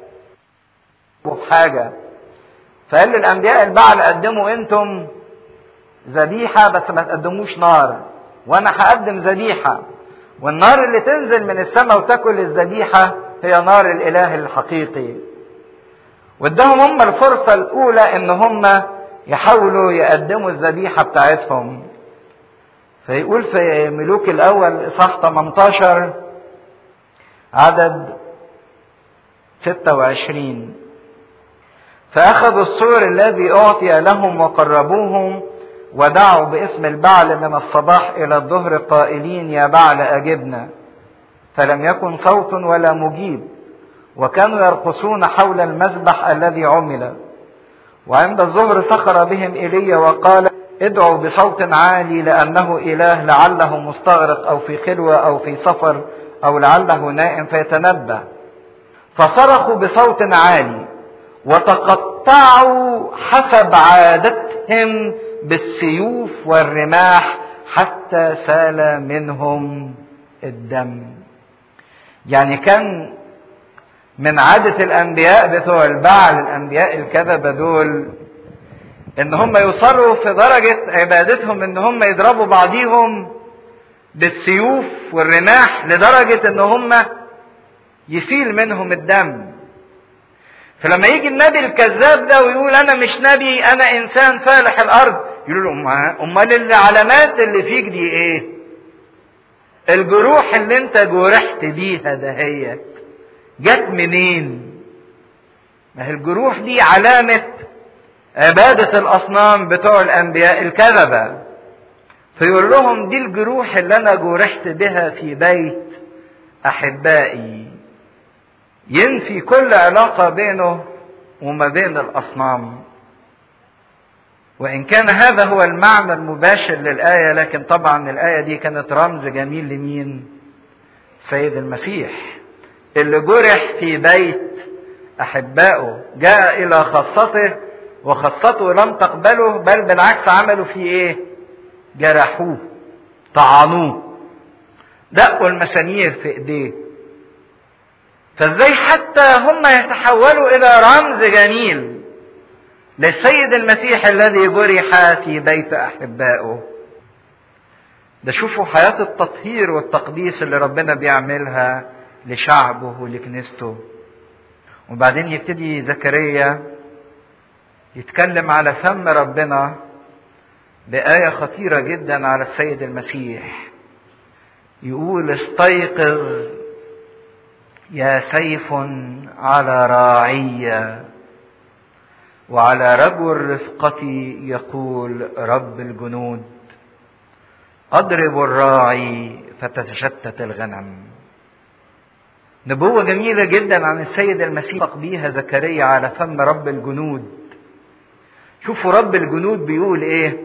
حاجة فقال للأنبياء البعل قدموا أنتم ذبيحة بس ما تقدموش نار وأنا هقدم ذبيحة والنار اللي تنزل من السماء وتاكل الذبيحة هي نار الاله الحقيقي وادهم هم الفرصه الاولى ان هم يحاولوا يقدموا الذبيحه بتاعتهم فيقول في ملوك الاول اصحاح 18 عدد 26 فاخذوا السور الذي اعطي لهم وقربوهم ودعوا باسم البعل من الصباح الى الظهر قائلين يا بعل اجبنا فلم يكن صوت ولا مجيب وكانوا يرقصون حول المذبح الذي عمل وعند الظهر سخر بهم ايليا وقال ادعوا بصوت عالي لانه اله لعله مستغرق او في خلوه او في سفر او لعله نائم فيتنبه فصرخوا بصوت عالي وتقطعوا حسب عادتهم بالسيوف والرماح حتى سال منهم الدم يعني كان من عادة الأنبياء بتوع البعل الأنبياء الكذبة دول إن هم يصروا في درجة عبادتهم إن هم يضربوا بعضيهم بالسيوف والرماح لدرجة إن هم يسيل منهم الدم فلما يجي النبي الكذاب ده ويقول أنا مش نبي أنا إنسان فالح الأرض يقولوا له أمال العلامات اللي فيك دي إيه؟ الجروح اللي أنت جرحت بيها دهيت جت منين؟ ما هي الجروح دي علامة عبادة الأصنام بتوع الأنبياء الكذبة فيقول لهم دي الجروح اللي أنا جرحت بها في بيت أحبائي ينفي كل علاقة بينه وما بين الأصنام وإن كان هذا هو المعنى المباشر للآية لكن طبعا الآية دي كانت رمز جميل لمين؟ سيد المسيح اللي جرح في بيت أحبائه جاء إلى خاصته وخاصته لم تقبله بل بالعكس عملوا فيه إيه؟ جرحوه طعنوه دقوا المسامير في إيديه فازاي حتى هم يتحولوا الى رمز جميل للسيد المسيح الذي جرح في بيت احبائه ده شوفوا حياة التطهير والتقديس اللي ربنا بيعملها لشعبه ولكنيسته وبعدين يبتدي زكريا يتكلم على فم ربنا بآية خطيرة جدا على السيد المسيح يقول استيقظ يا سيف على راعي وعلى رجل رفقتي يقول رب الجنود اضرب الراعي فتتشتت الغنم نبوة جميلة جدا عن السيد المسيح بيها زكريا على فم رب الجنود شوفوا رب الجنود بيقول ايه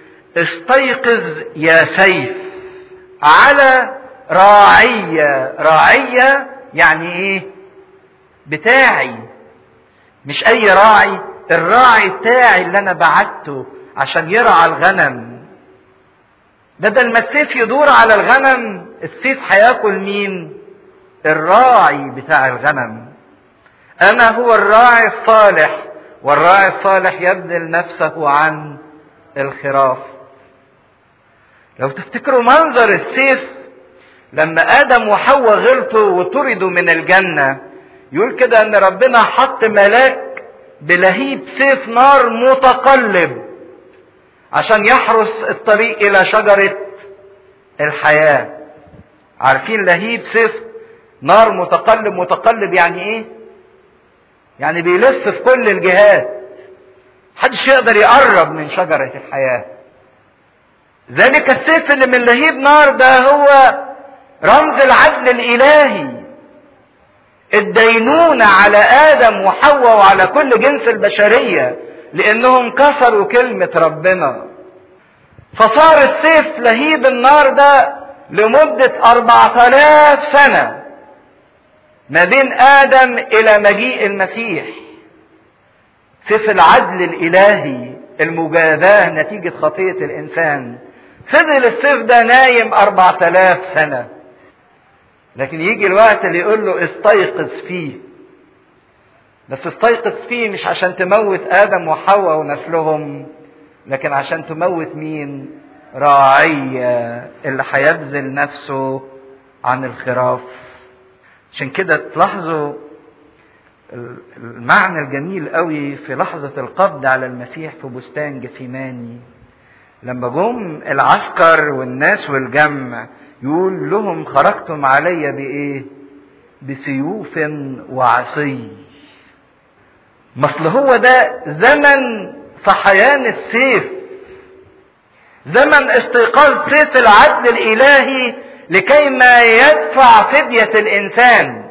استيقظ يا سيف على راعية راعية يعني ايه بتاعي مش اي راعي الراعي بتاعي اللي انا بعته عشان يرعى الغنم بدل ما السيف يدور على الغنم السيف هياكل مين الراعي بتاع الغنم انا هو الراعي الصالح والراعي الصالح يبذل نفسه عن الخراف لو تفتكروا منظر السيف لما ادم وحواء غلطوا وطردوا من الجنه يقول كده ان ربنا حط ملاك بلهيب سيف نار متقلب عشان يحرس الطريق الى شجره الحياه عارفين لهيب سيف نار متقلب متقلب يعني ايه يعني بيلف في كل الجهات محدش يقدر يقرب من شجره الحياه ذلك السيف اللي من لهيب نار ده هو رمز العدل الالهي الدينونة على آدم وحواء وعلى كل جنس البشرية لأنهم كسروا كلمة ربنا فصار السيف لهيب النار ده لمدة أربعة آلاف سنة ما بين آدم إلى مجيء المسيح سيف العدل الإلهي المجازاة نتيجة خطية الإنسان فضل السيف ده نايم أربعة آلاف سنة لكن يجي الوقت اللي يقول له استيقظ فيه بس استيقظ فيه مش عشان تموت ادم وحواء ونسلهم لكن عشان تموت مين راعية اللي هيبذل نفسه عن الخراف عشان كده تلاحظوا المعنى الجميل قوي في لحظة القبض على المسيح في بستان جسيماني لما جم العسكر والناس والجمع يقول لهم خرجتم علي بايه بسيوف وعصي مثل هو ده زمن صحيان السيف زمن استيقاظ سيف العدل الالهي لكي ما يدفع فدية الانسان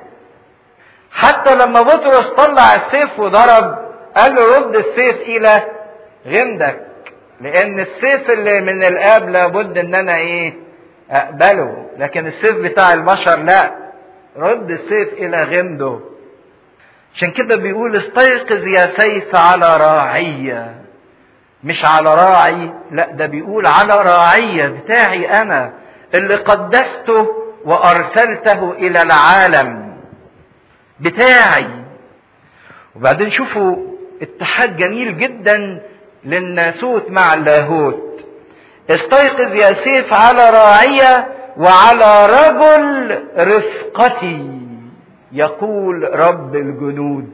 حتى لما بطرس طلع السيف وضرب قال له رد السيف الى غمدك لان السيف اللي من الاب لابد ان انا ايه اقبله لكن السيف بتاع البشر لا رد السيف الى غمده عشان كده بيقول استيقظ يا سيف على راعية مش على راعي لا ده بيقول على راعية بتاعي انا اللي قدسته وارسلته الى العالم بتاعي وبعدين شوفوا اتحاد جميل جدا للناسوت مع اللاهوت استيقظ يا سيف على راعية وعلى رجل رفقتي يقول رب الجنود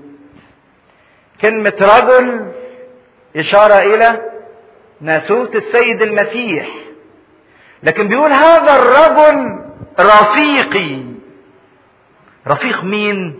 كلمة رجل إشارة إلى ناسوت السيد المسيح لكن بيقول هذا الرجل رفيقي رفيق مين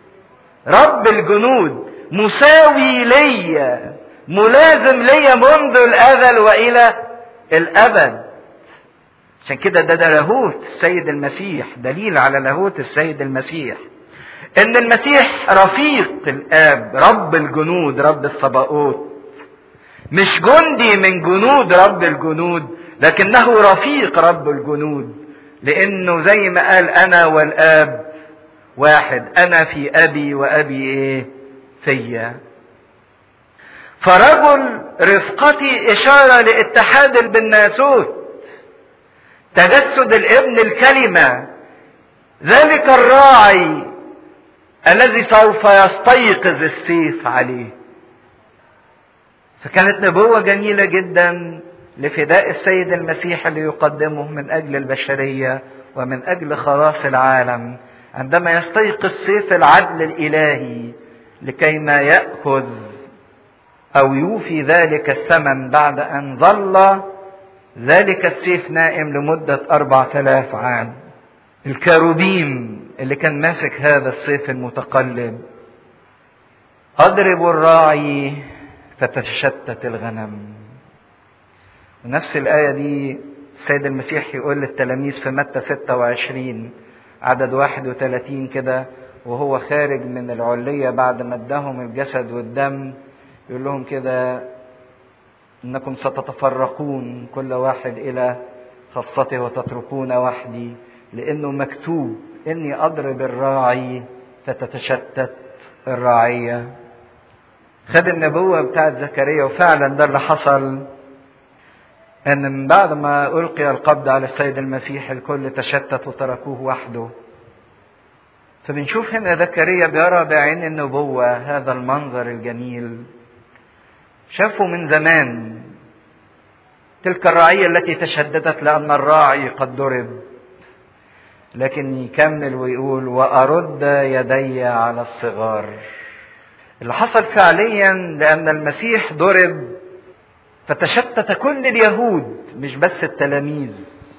رب الجنود مساوي ليا ملازم ليا منذ الازل والى الابد عشان كده ده ده لاهوت السيد المسيح دليل على لاهوت السيد المسيح ان المسيح رفيق الاب رب الجنود رب الصباؤوت مش جندي من جنود رب الجنود لكنه رفيق رب الجنود لانه زي ما قال انا والاب واحد انا في ابي وابي ايه فيا فرجل رفقتي اشاره لاتحاد بالناسوت تجسد الابن الكلمه ذلك الراعي الذي سوف يستيقظ السيف عليه فكانت نبوه جميله جدا لفداء السيد المسيح اللي يقدمه من اجل البشريه ومن اجل خلاص العالم عندما يستيقظ سيف العدل الالهي لكي ما ياخذ او يوفي ذلك الثمن بعد ان ظل ذلك السيف نائم لمدة أربعة آلاف عام الكاروبيم اللي كان ماسك هذا السيف المتقلب أضرب الراعي فتتشتت الغنم نفس الآية دي السيد المسيح يقول للتلاميذ في متى 26 عدد 31 كده وهو خارج من العلية بعد ما اداهم الجسد والدم يقول لهم كده انكم ستتفرقون كل واحد الى خاصته وتتركون وحدي لانه مكتوب اني اضرب الراعي فتتشتت الرعيه خد النبوه بتاعت زكريا وفعلا ده اللي حصل ان من بعد ما القي القبض على السيد المسيح الكل تشتت وتركوه وحده فبنشوف هنا زكريا بيرى بعين النبوة هذا المنظر الجميل شافه من زمان تلك الرعية التي تشددت لأن الراعي قد ضرب لكن يكمل ويقول وأرد يدي على الصغار اللي حصل فعليا لأن المسيح ضرب فتشتت كل اليهود مش بس التلاميذ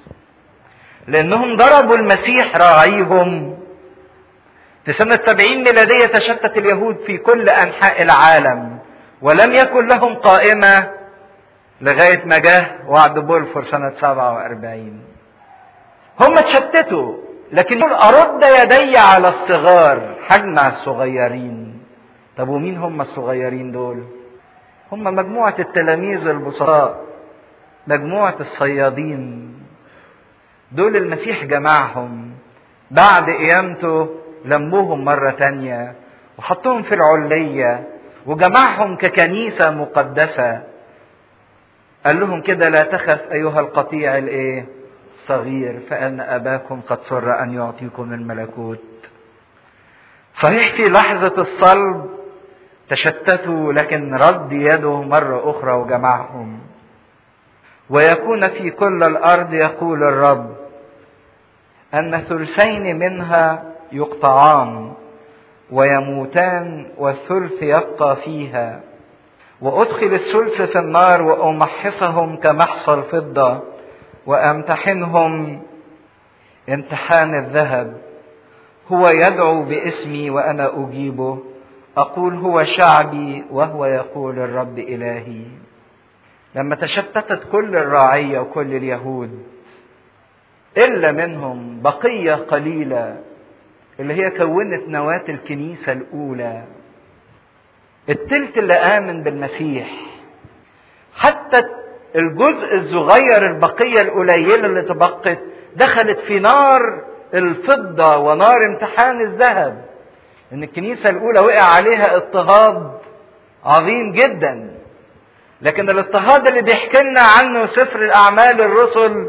لأنهم ضربوا المسيح راعيهم في سنة سبعين ميلادية تشتت اليهود في كل أنحاء العالم ولم يكن لهم قائمة لغاية ما جه وعد بولفور سنة سبعة وأربعين هم اتشتتوا لكن يقول أرد يدي على الصغار حجمع الصغيرين طب ومين هم الصغيرين دول هم مجموعة التلاميذ البسطاء مجموعة الصيادين دول المسيح جمعهم بعد قيامته لموهم مرة تانية وحطهم في العلية وجمعهم ككنيسة مقدسة قال لهم كده لا تخف أيها القطيع الإيه؟ صغير فأن أباكم قد سر أن يعطيكم الملكوت صحيح في لحظة الصلب تشتتوا لكن رد يده مرة أخرى وجمعهم ويكون في كل الأرض يقول الرب أن ثلثين منها يقطعان ويموتان والثلث يبقى فيها وأدخل الثلث في النار وأمحصهم كمحصى الفضة وأمتحنهم امتحان الذهب هو يدعو باسمي وأنا أجيبه أقول هو شعبي وهو يقول الرب إلهي لما تشتتت كل الراعية وكل اليهود إلا منهم بقية قليلة اللي هي كونت نواة الكنيسة الأولى التلت اللي آمن بالمسيح حتى الجزء الصغير البقية القليلة اللي تبقت دخلت في نار الفضة ونار امتحان الذهب ان الكنيسة الاولى وقع عليها اضطهاد عظيم جدا لكن الاضطهاد اللي بيحكي لنا عنه سفر الاعمال الرسل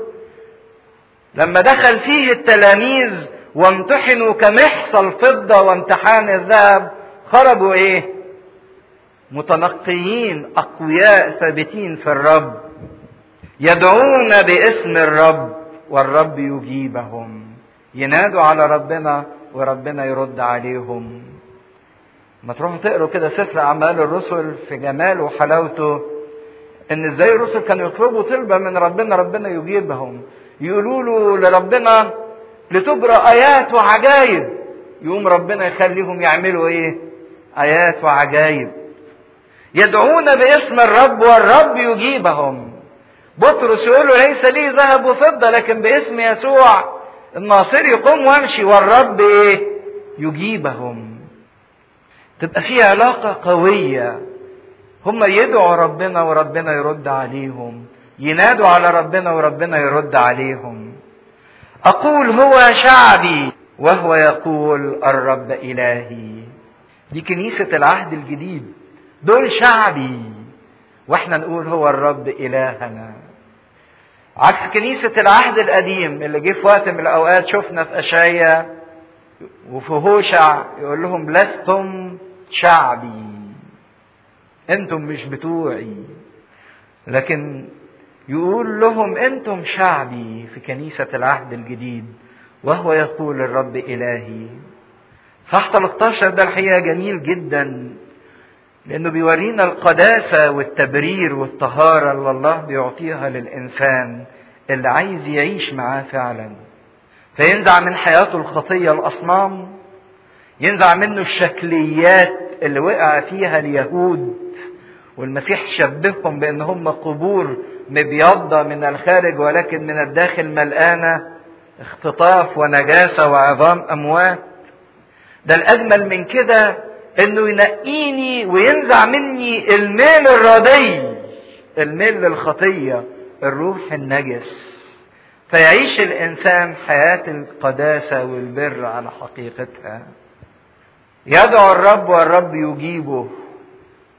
لما دخل فيه التلاميذ وامتحنوا كمحصى الفضة وامتحان الذهب خرجوا ايه متنقيين اقوياء ثابتين في الرب يدعون باسم الرب والرب يجيبهم ينادوا على ربنا وربنا يرد عليهم ما تروحوا تقروا كده سفر اعمال الرسل في جماله وحلاوته ان ازاي الرسل كانوا يطلبوا طلبه من ربنا ربنا يجيبهم يقولوا له لربنا لتجرى ايات وعجائب يقوم ربنا يخليهم يعملوا ايه ايات وعجائب يدعون باسم الرب والرب يجيبهم بطرس يقول له ليس لي ذهب وفضه لكن باسم يسوع الناصر يقوم وامشي والرب ايه يجيبهم تبقى في علاقة قوية هم يدعوا ربنا وربنا يرد عليهم ينادوا على ربنا وربنا يرد عليهم أقول هو شعبي وهو يقول الرب إلهي دي كنيسة العهد الجديد دول شعبي واحنا نقول هو الرب إلهنا عكس كنيسة العهد القديم اللي جه في وقت من الأوقات شفنا في أشعيا وفي هوشع يقول لهم لستم شعبي انتم مش بتوعي لكن يقول لهم انتم شعبي في كنيسة العهد الجديد وهو يقول الرب إلهي صح 13 ده الحقيقة جميل جدا لأنه بيورينا القداسة والتبرير والطهارة اللي الله بيعطيها للإنسان اللي عايز يعيش معاه فعلا فينزع من حياته الخطية الأصنام ينزع منه الشكليات اللي وقع فيها اليهود والمسيح شبههم بأن هم قبور مبيضة من الخارج ولكن من الداخل ملقانة اختطاف ونجاسة وعظام أموات ده الأجمل من كده انه ينقيني وينزع مني الميل الردي الميل للخطية الروح النجس فيعيش الانسان حياة القداسة والبر على حقيقتها يدعو الرب والرب يجيبه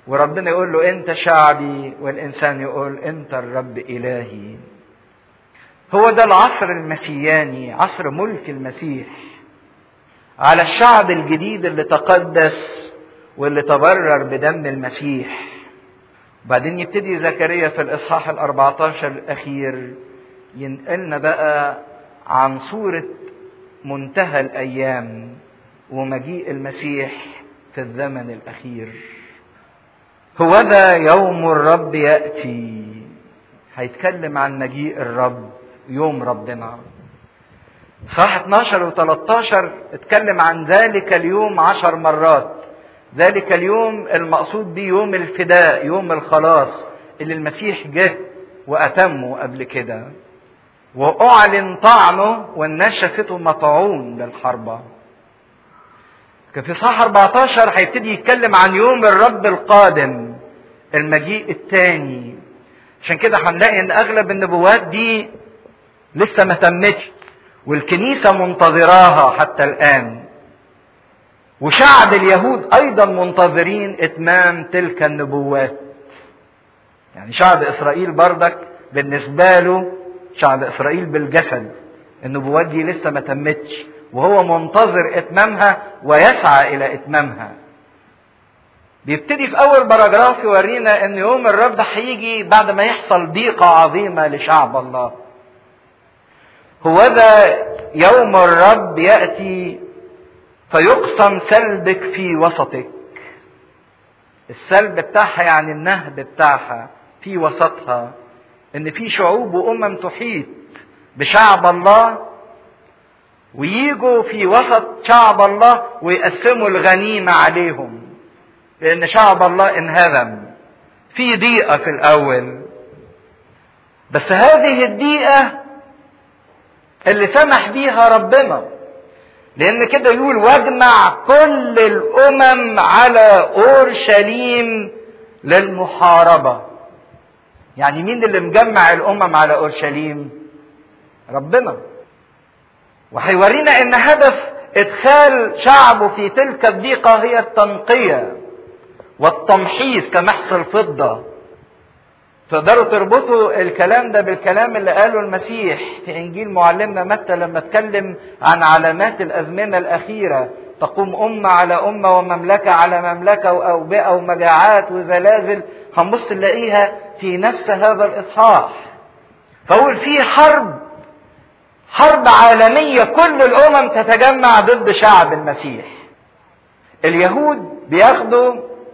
وربنا يقول له انت شعبي والانسان يقول انت الرب الهي هو ده العصر المسياني عصر ملك المسيح على الشعب الجديد اللي تقدس واللي تبرر بدم المسيح وبعدين يبتدي زكريا في الاصحاح ال14 الاخير ينقلنا بقى عن صورة منتهى الايام ومجيء المسيح في الزمن الاخير هو ذا يوم الرب ياتي هيتكلم عن مجيء الرب يوم ربنا صح 12 و13 اتكلم عن ذلك اليوم عشر مرات ذلك اليوم المقصود به يوم الفداء يوم الخلاص اللي المسيح جه وأتمه قبل كده وأعلن طعنه والناس شافته مطعون للحربة كان في صح 14 هيبتدي يتكلم عن يوم الرب القادم المجيء الثاني عشان كده هنلاقي ان اغلب النبوات دي لسه ما تمتش والكنيسة منتظراها حتى الآن وشعب اليهود أيضا منتظرين إتمام تلك النبوات يعني شعب إسرائيل بردك بالنسبة له شعب إسرائيل بالجسد النبوات دي لسه ما تمتش وهو منتظر إتمامها ويسعى إلى إتمامها بيبتدي في أول باراجراف يورينا إن يوم الرب هيجي بعد ما يحصل ضيقة عظيمة لشعب الله هوذا يوم الرب ياتي فيقسم سلبك في وسطك السلب بتاعها يعني النهب بتاعها في وسطها ان في شعوب وامم تحيط بشعب الله ويجوا في وسط شعب الله ويقسموا الغنيمه عليهم لان شعب الله انهزم في ضيقه في الاول بس هذه الضيقه اللي سمح بيها ربنا لان كده يقول واجمع كل الامم على اورشليم للمحاربه يعني مين اللي مجمع الامم على اورشليم ربنا وهيورينا ان هدف ادخال شعبه في تلك الضيقه هي التنقيه والتمحيص كمحص الفضه تقدروا تربطوا الكلام ده بالكلام اللي قاله المسيح في انجيل معلمنا متى لما اتكلم عن علامات الازمنه الاخيره تقوم امه على امه ومملكه على مملكه واوبئه ومجاعات وزلازل هنبص نلاقيها في نفس هذا الاصحاح فاقول في حرب حرب عالميه كل الامم تتجمع ضد شعب المسيح اليهود بياخدوا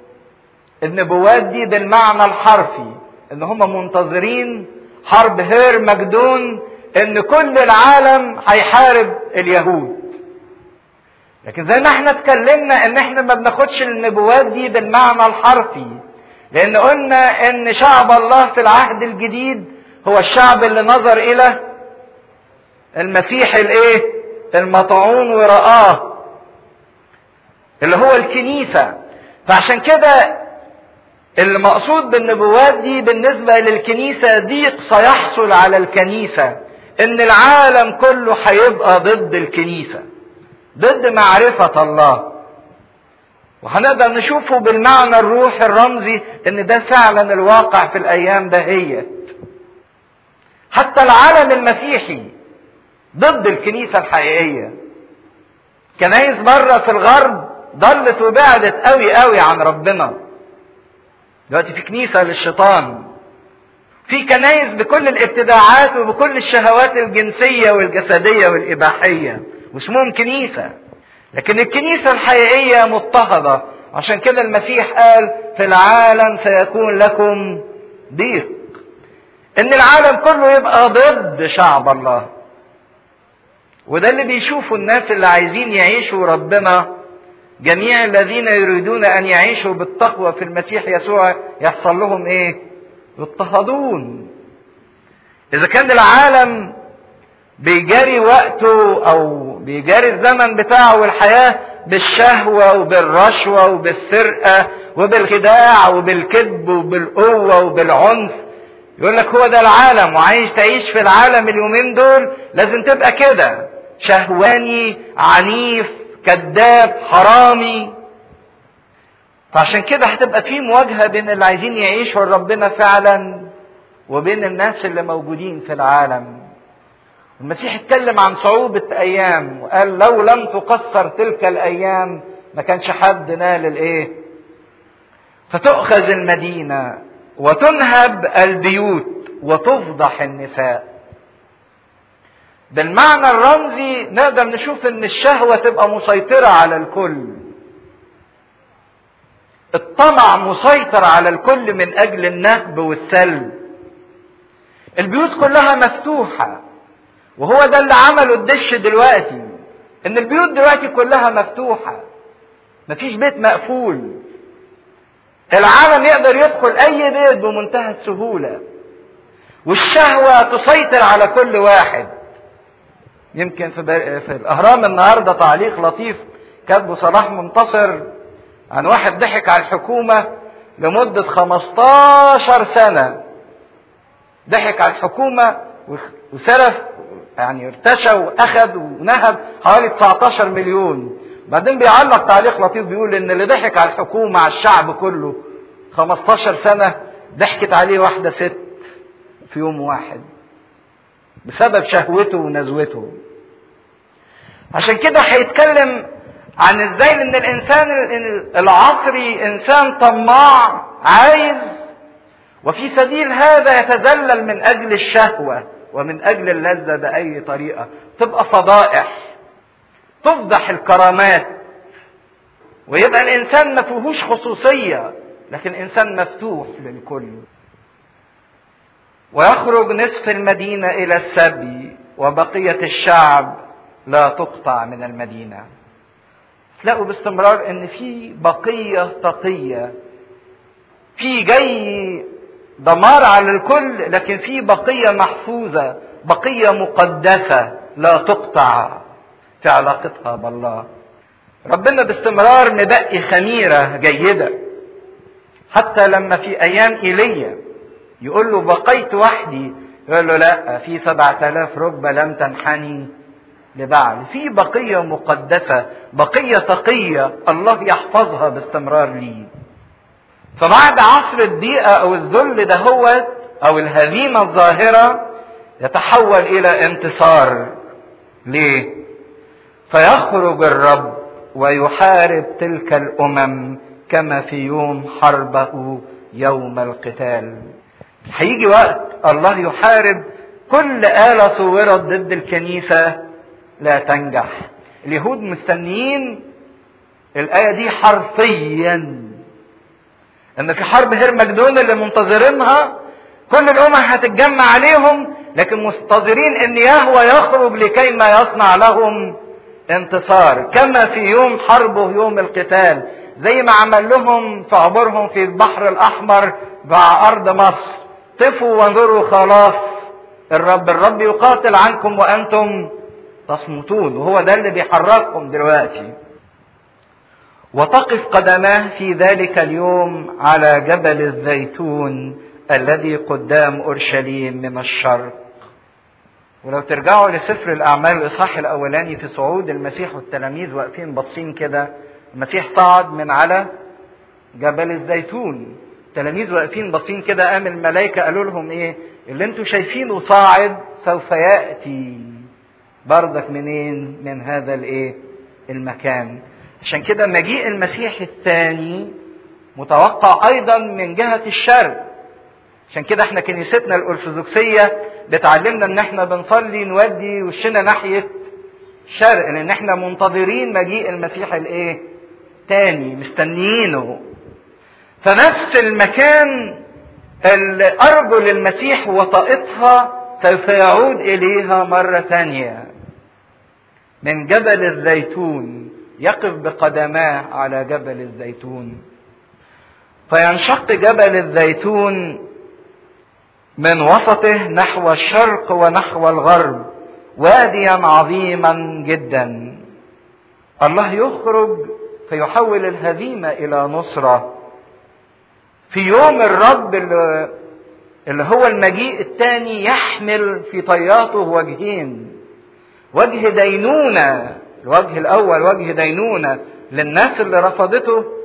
النبوات دي بالمعنى الحرفي ان هم منتظرين حرب هير مجدون ان كل العالم هيحارب اليهود لكن زي ما احنا اتكلمنا ان احنا ما بناخدش النبوات دي بالمعنى الحرفي لان قلنا ان شعب الله في العهد الجديد هو الشعب اللي نظر الى المسيح الايه المطعون ورآه اللي هو الكنيسة فعشان كده المقصود بالنبوات دي بالنسبة للكنيسة ضيق سيحصل على الكنيسة ان العالم كله هيبقى ضد الكنيسة ضد معرفة الله وهنقدر نشوفه بالمعنى الروحي الرمزي ان ده فعلا الواقع في الايام دهيت حتى العالم المسيحي ضد الكنيسة الحقيقية كنايس بره في الغرب ضلت وبعدت قوي قوي عن ربنا دلوقتي في كنيسة للشيطان في كنايس بكل الابتداعات وبكل الشهوات الجنسية والجسدية والإباحية واسمهم كنيسة لكن الكنيسة الحقيقية مضطهدة عشان كده المسيح قال في العالم سيكون لكم ضيق ان العالم كله يبقى ضد شعب الله وده اللي بيشوفوا الناس اللي عايزين يعيشوا ربنا جميع الذين يريدون ان يعيشوا بالتقوى في المسيح يسوع يحصل لهم ايه يضطهدون اذا كان العالم بيجاري وقته او بيجاري الزمن بتاعه والحياه بالشهوه وبالرشوه وبالسرقه وبالخداع وبالكذب وبالقوه وبالعنف يقول لك هو ده العالم وعايز تعيش في العالم اليومين دول لازم تبقى كده شهواني عنيف كذاب حرامي فعشان كده هتبقى في مواجهة بين اللي عايزين يعيشوا ربنا فعلا وبين الناس اللي موجودين في العالم المسيح اتكلم عن صعوبة أيام وقال لو لم تقصر تلك الأيام ما كانش حد نال الإيه؟ فتؤخذ المدينة وتنهب البيوت وتفضح النساء. بالمعنى الرمزي نقدر نشوف إن الشهوة تبقى مسيطرة على الكل. الطمع مسيطر على الكل من أجل النهب والسلب. البيوت كلها مفتوحة وهو ده اللي عمله الدش دلوقتي ان البيوت دلوقتي كلها مفتوحة مفيش بيت مقفول العالم يقدر يدخل اي بيت بمنتهى السهولة والشهوة تسيطر على كل واحد يمكن في, في الاهرام النهاردة تعليق لطيف كاتبه صلاح منتصر عن واحد ضحك على الحكومة لمدة 15 سنة ضحك على الحكومة وسرف يعني ارتشى واخذ ونهب حوالي 19 مليون بعدين بيعلق تعليق لطيف بيقول ان اللي ضحك على الحكومه على الشعب كله 15 سنه ضحكت عليه واحده ست في يوم واحد بسبب شهوته ونزوته عشان كده هيتكلم عن ازاي ان الانسان العصري انسان طماع عايز وفي سبيل هذا يتذلل من اجل الشهوه ومن اجل اللذه باي طريقه تبقى فضائح تفضح الكرامات ويبقى الانسان ما فيهوش خصوصيه لكن انسان مفتوح للكل ويخرج نصف المدينه الى السبي وبقيه الشعب لا تقطع من المدينه تلاقوا باستمرار ان في بقيه تقيه في جاي دمار على الكل لكن في بقيه محفوظه بقيه مقدسه لا تقطع في علاقتها بالله ربنا باستمرار مبقي خميره جيده حتى لما في ايام ايليا يقول له بقيت وحدي يقول له لا في سبعة آلاف ركبة لم تنحني لبعل في بقية مقدسة بقية تقية الله يحفظها باستمرار لي فبعد عصر الضيقة أو الذل دهوت أو الهزيمة الظاهرة يتحول إلى انتصار ليه؟ فيخرج الرب ويحارب تلك الأمم كما في يوم حربه يوم القتال هيجي وقت الله يحارب كل آلة صورت ضد الكنيسة لا تنجح اليهود مستنيين الآية دي حرفيا ان في حرب هرمجدون اللي منتظرينها كل الامم هتتجمع عليهم لكن منتظرين ان يهوى يخرج لكي ما يصنع لهم انتصار كما في يوم حربه يوم القتال زي ما عمل لهم في عبورهم في البحر الاحمر مع ارض مصر طفوا وانظروا خلاص الرب الرب يقاتل عنكم وانتم تصمتون وهو ده اللي بيحرككم دلوقتي وتقف قدماه في ذلك اليوم على جبل الزيتون الذي قدام اورشليم من الشرق ولو ترجعوا لسفر الاعمال الاصحاح الاولاني في صعود المسيح والتلاميذ واقفين باصين كده المسيح صعد من على جبل الزيتون التلاميذ واقفين باصين كده قام الملائكه قالوا لهم ايه اللي انتوا شايفينه صاعد سوف ياتي برضك منين من هذا الايه المكان عشان كده مجيء المسيح الثاني متوقع ايضا من جهه الشرق عشان كده احنا كنيستنا الارثوذكسيه بتعلمنا ان احنا بنصلي نودي وشنا ناحيه الشرق لان احنا منتظرين مجيء المسيح الايه تاني مستنيينه فنفس المكان اللي ارجل المسيح وطئتها سوف يعود اليها مره ثانيه من جبل الزيتون يقف بقدماه على جبل الزيتون فينشق جبل الزيتون من وسطه نحو الشرق ونحو الغرب واديا عظيما جدا الله يخرج فيحول الهزيمه الى نصره في يوم الرب اللي, اللي هو المجيء الثاني يحمل في طياته وجهين وجه دينونه الوجه الاول وجه دينونه للناس اللي رفضته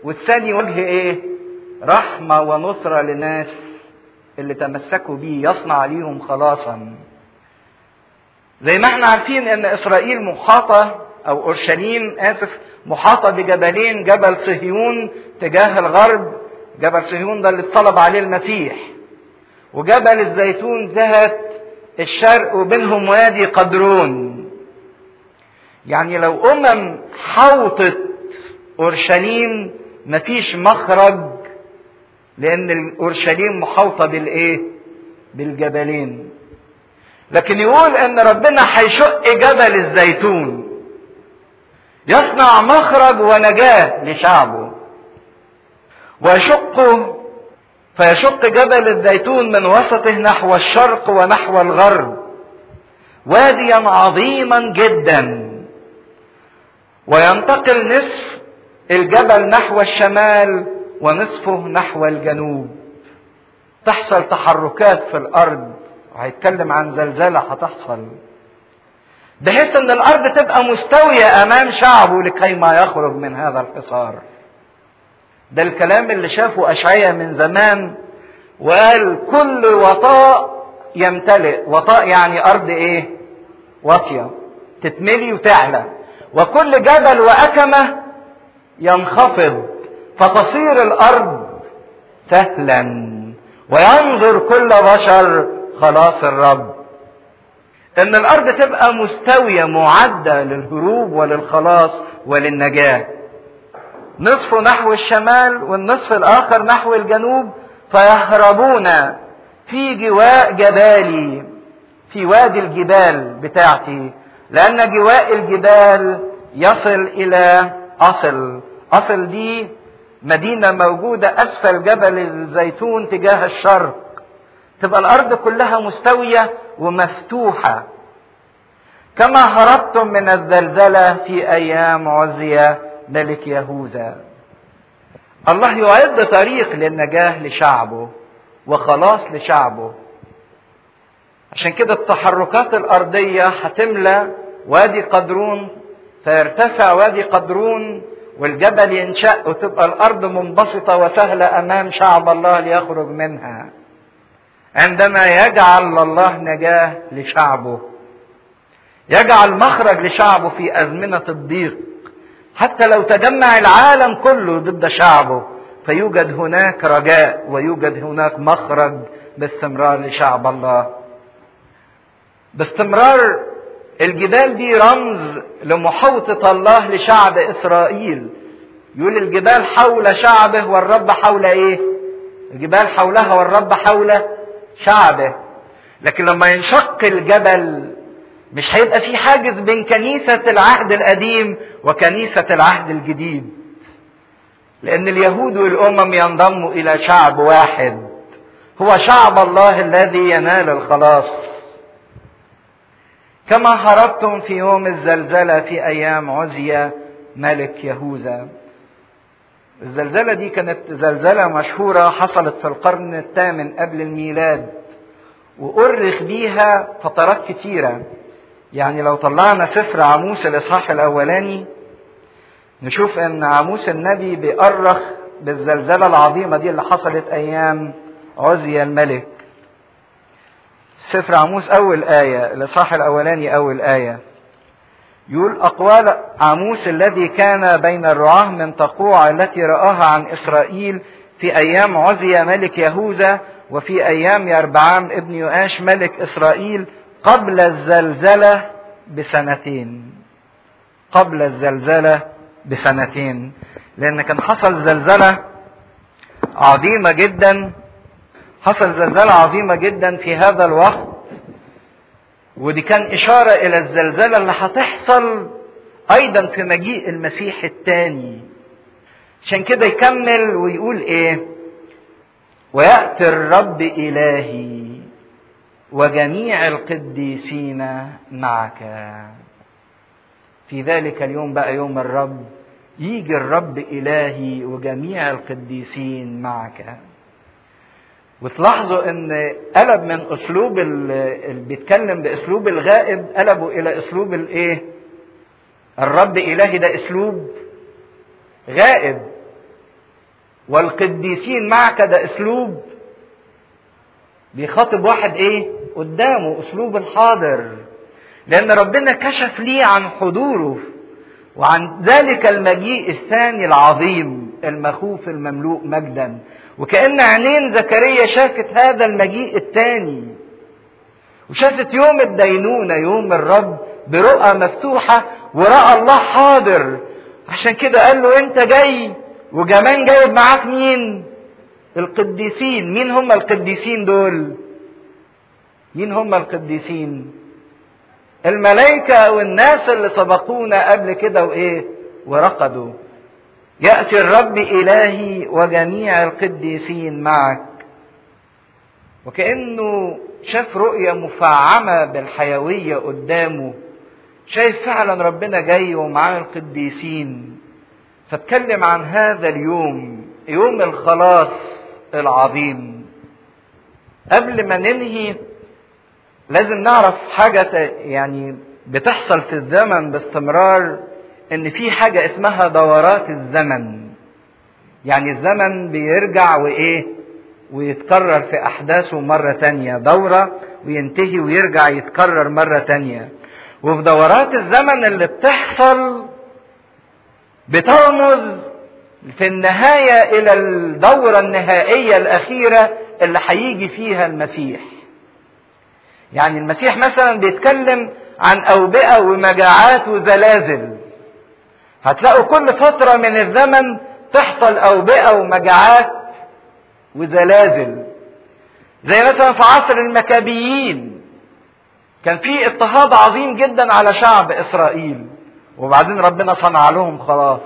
والثاني وجه ايه رحمة ونصرة للناس اللي تمسكوا بيه يصنع ليهم خلاصا زي ما احنا عارفين ان اسرائيل محاطة او اورشليم اسف محاطة بجبلين جبل صهيون تجاه الغرب جبل صهيون ده اللي اطلب عليه المسيح وجبل الزيتون ذهت الشرق وبينهم وادي قدرون يعني لو امم حوطت اورشليم مفيش مخرج لان اورشليم محاوطه بالايه بالجبلين لكن يقول ان ربنا هيشق جبل الزيتون يصنع مخرج ونجاه لشعبه ويشقه فيشق جبل الزيتون من وسطه نحو الشرق ونحو الغرب واديا عظيما جدا وينتقل نصف الجبل نحو الشمال ونصفه نحو الجنوب تحصل تحركات في الارض وهيتكلم عن زلزله هتحصل بحيث ان الارض تبقى مستويه امام شعبه لكي ما يخرج من هذا الحصار ده الكلام اللي شافه اشعيا من زمان وقال كل وطاء يمتلئ وطاء يعني ارض ايه واطيه تتملي وتعلى وكل جبل واكمه ينخفض فتصير الارض سهلا وينظر كل بشر خلاص الرب ان الارض تبقى مستويه معده للهروب وللخلاص وللنجاه نصف نحو الشمال والنصف الاخر نحو الجنوب فيهربون في جواء جبالي في وادي الجبال بتاعتي لان جواء الجبال يصل الى اصل اصل دي مدينه موجوده اسفل جبل الزيتون تجاه الشرق تبقى الارض كلها مستويه ومفتوحه كما هربتم من الزلزله في ايام عزيا ملك يهوذا الله يعد طريق للنجاه لشعبه وخلاص لشعبه عشان كده التحركات الارضيه هتملى وادي قدرون فيرتفع وادي قدرون والجبل ينشق وتبقى الارض منبسطه وسهله امام شعب الله ليخرج منها عندما يجعل الله نجاه لشعبه يجعل مخرج لشعبه في ازمنه الضيق حتى لو تجمع العالم كله ضد شعبه فيوجد هناك رجاء ويوجد هناك مخرج باستمرار لشعب الله باستمرار الجبال دي رمز لمحوطة الله لشعب إسرائيل يقول الجبال حول شعبه والرب حول إيه الجبال حولها والرب حول شعبه لكن لما ينشق الجبل مش هيبقى في حاجز بين كنيسة العهد القديم وكنيسة العهد الجديد لأن اليهود والأمم ينضموا إلى شعب واحد هو شعب الله الذي ينال الخلاص كما هربتم في يوم الزلزلة في أيام عزيا ملك يهوذا الزلزلة دي كانت زلزلة مشهورة حصلت في القرن الثامن قبل الميلاد وأرخ بيها فترات كتيرة يعني لو طلعنا سفر عاموس الإصحاح الأولاني نشوف إن عاموس النبي بيأرخ بالزلزلة العظيمة دي اللي حصلت أيام عزيا الملك سفر عاموس أول آية الإصحاح الأولاني أول آية يقول أقوال عاموس الذي كان بين الرعاة من تقوع التي رآها عن إسرائيل في أيام عزيا ملك يهوذا وفي أيام يربعام ابن يؤاش ملك إسرائيل قبل الزلزلة بسنتين قبل الزلزلة بسنتين لأن كان حصل زلزلة عظيمة جدا حصل زلزلة عظيمة جدا في هذا الوقت ودي كان إشارة إلى الزلزلة اللي هتحصل أيضا في مجيء المسيح الثاني عشان كده يكمل ويقول إيه ويأتي الرب إلهي وجميع القديسين معك في ذلك اليوم بقى يوم الرب يجي الرب إلهي وجميع القديسين معك وتلاحظوا ان قلب من اسلوب اللي بيتكلم باسلوب الغائب قلبوا الى اسلوب الايه الرب الهي ده اسلوب غائب والقديسين معك ده اسلوب بيخاطب واحد ايه قدامه اسلوب الحاضر لان ربنا كشف ليه عن حضوره وعن ذلك المجيء الثاني العظيم المخوف المملوء مجدا وكأن عينين زكريا شافت هذا المجيء الثاني وشافت يوم الدينونة يوم الرب برؤى مفتوحة ورأى الله حاضر عشان كده قال له انت جاي وكمان جايب معاك مين القديسين مين هم القديسين دول مين هم القديسين الملائكة والناس اللي سبقونا قبل كده وايه ورقدوا يأتي الرب إلهي وجميع القديسين معك وكأنه شاف رؤية مفعمة بالحيوية قدامه شايف فعلا ربنا جاي ومعاه القديسين فاتكلم عن هذا اليوم يوم الخلاص العظيم قبل ما ننهي لازم نعرف حاجة يعني بتحصل في الزمن باستمرار ان في حاجة اسمها دورات الزمن يعني الزمن بيرجع وايه ويتكرر في احداثه مرة تانية دورة وينتهي ويرجع يتكرر مرة تانية وفي دورات الزمن اللي بتحصل بترمز في النهاية إلى الدورة النهائية الأخيرة اللي هيجي فيها المسيح. يعني المسيح مثلا بيتكلم عن أوبئة ومجاعات وزلازل. هتلاقوا كل فترة من الزمن تحصل أوبئة ومجاعات وزلازل. زي مثلا في عصر المكابيين كان في اضطهاد عظيم جدا على شعب إسرائيل. وبعدين ربنا صنع لهم خلاص.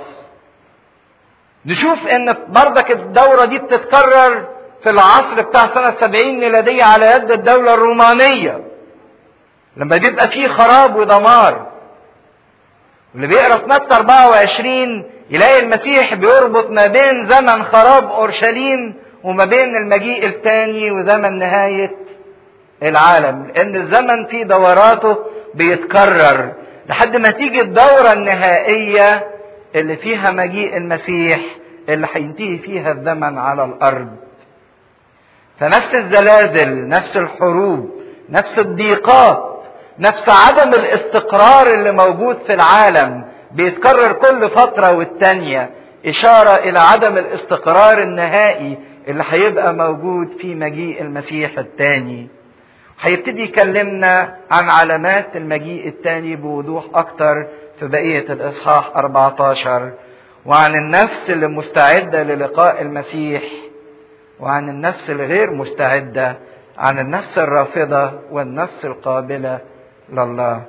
نشوف ان بردك الدورة دي بتتكرر في العصر بتاع سنة 70 ميلادية على يد الدولة الرومانية لما بيبقى فيه خراب ودمار واللي بيقرا في متى 24 يلاقي المسيح بيربط ما بين زمن خراب اورشليم وما بين المجيء الثاني وزمن نهاية العالم لان الزمن في دوراته بيتكرر لحد ما تيجي الدورة النهائية اللي فيها مجيء المسيح اللي هينتهي فيها الزمن على الارض فنفس الزلازل نفس الحروب نفس الضيقات نفس عدم الاستقرار اللي موجود في العالم بيتكرر كل فترة والتانية إشارة إلى عدم الاستقرار النهائي اللي هيبقى موجود في مجيء المسيح الثاني هيبتدي يكلمنا عن علامات المجيء الثاني بوضوح أكتر في بقية الإصحاح 14 وعن النفس اللي مستعدة للقاء المسيح وعن النفس الغير مستعدة عن النفس الرافضة والنفس القابلة لله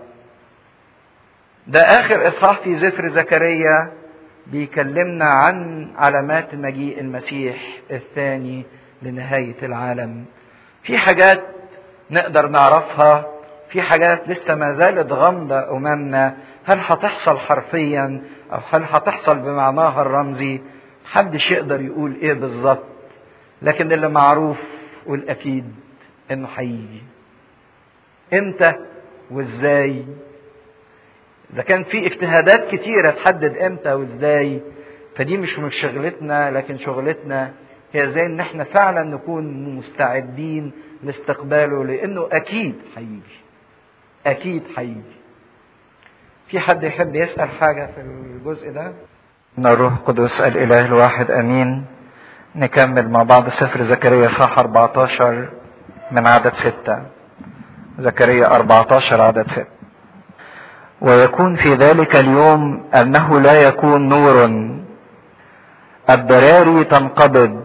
ده آخر إصحاح في زفر زكريا بيكلمنا عن علامات مجيء المسيح الثاني لنهاية العالم في حاجات نقدر نعرفها في حاجات لسه ما زالت غامضة أمامنا هل هتحصل حرفيا أو هل هتحصل بمعناها الرمزي محدش يقدر يقول إيه بالظبط لكن اللي معروف والأكيد إنه هيجي إمتى وإزاي إذا كان في اجتهادات كتيرة تحدد إمتى وإزاي فدي مش من شغلتنا لكن شغلتنا هي ازاي ان احنا فعلا نكون مستعدين لاستقباله لانه اكيد هيجي اكيد هيجي في حد يحب يسال حاجه في الجزء ده ان الروح القدس الاله الواحد امين نكمل مع بعض سفر زكريا صح 14 من عدد ستة زكريا 14 عدد ستة ويكون في ذلك اليوم انه لا يكون نور الدراري تنقبض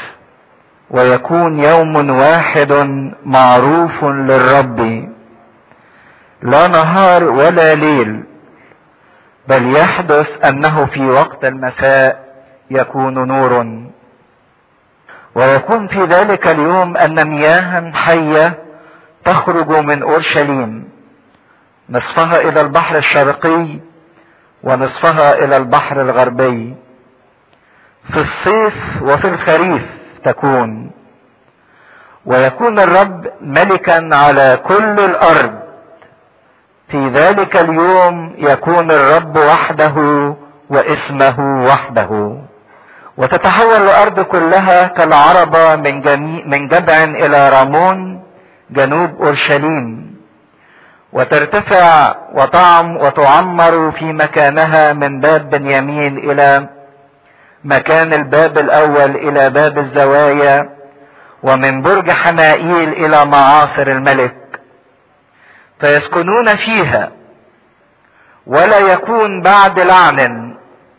ويكون يوم واحد معروف للرب لا نهار ولا ليل بل يحدث انه في وقت المساء يكون نور ويكون في ذلك اليوم ان مياها حيه تخرج من اورشليم نصفها الى البحر الشرقي ونصفها الى البحر الغربي في الصيف وفي الخريف تكون ويكون الرب ملكا على كل الارض في ذلك اليوم يكون الرب وحده واسمه وحده وتتحول الارض كلها كالعربة من, جميع من جبع الى رامون جنوب اورشليم وترتفع وطعم وتعمر في مكانها من باب بنيامين الى مكان الباب الاول الى باب الزوايا ومن برج حنائيل الى معاصر الملك فيسكنون فيها ولا يكون بعد لعن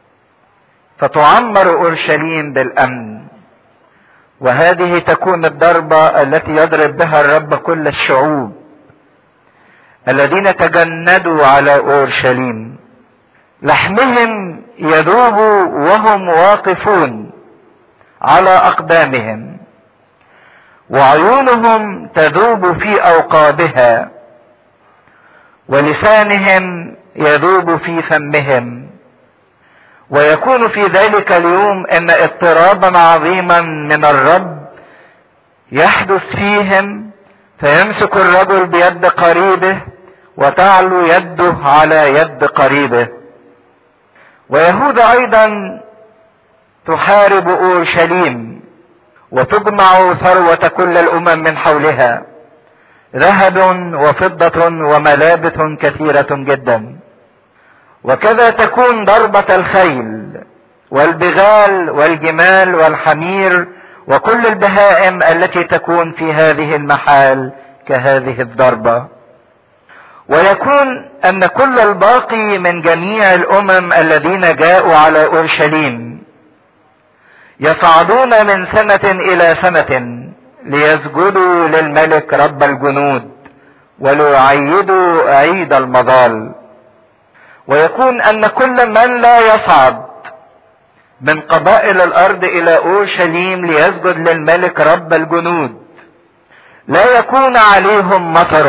فتعمر اورشليم بالامن وهذه تكون الضربه التي يضرب بها الرب كل الشعوب الذين تجندوا على اورشليم لحمهم يذوب وهم واقفون على اقدامهم وعيونهم تذوب في اوقابها ولسانهم يذوب في فمهم ويكون في ذلك اليوم ان اضطرابا عظيما من الرب يحدث فيهم فيمسك الرجل بيد قريبه وتعلو يده على يد قريبه ويهوذا ايضا تحارب اورشليم وتجمع ثروه كل الامم من حولها ذهب وفضه وملابس كثيره جدا وكذا تكون ضربه الخيل والبغال والجمال والحمير وكل البهائم التي تكون في هذه المحال كهذه الضربه ويكون ان كل الباقي من جميع الامم الذين جاءوا على اورشليم يصعدون من سنه الى سنه ليسجدوا للملك رب الجنود وليعيدوا عيد المظال ويكون ان كل من لا يصعد من قبائل الارض الى اورشليم ليسجد للملك رب الجنود لا يكون عليهم مطر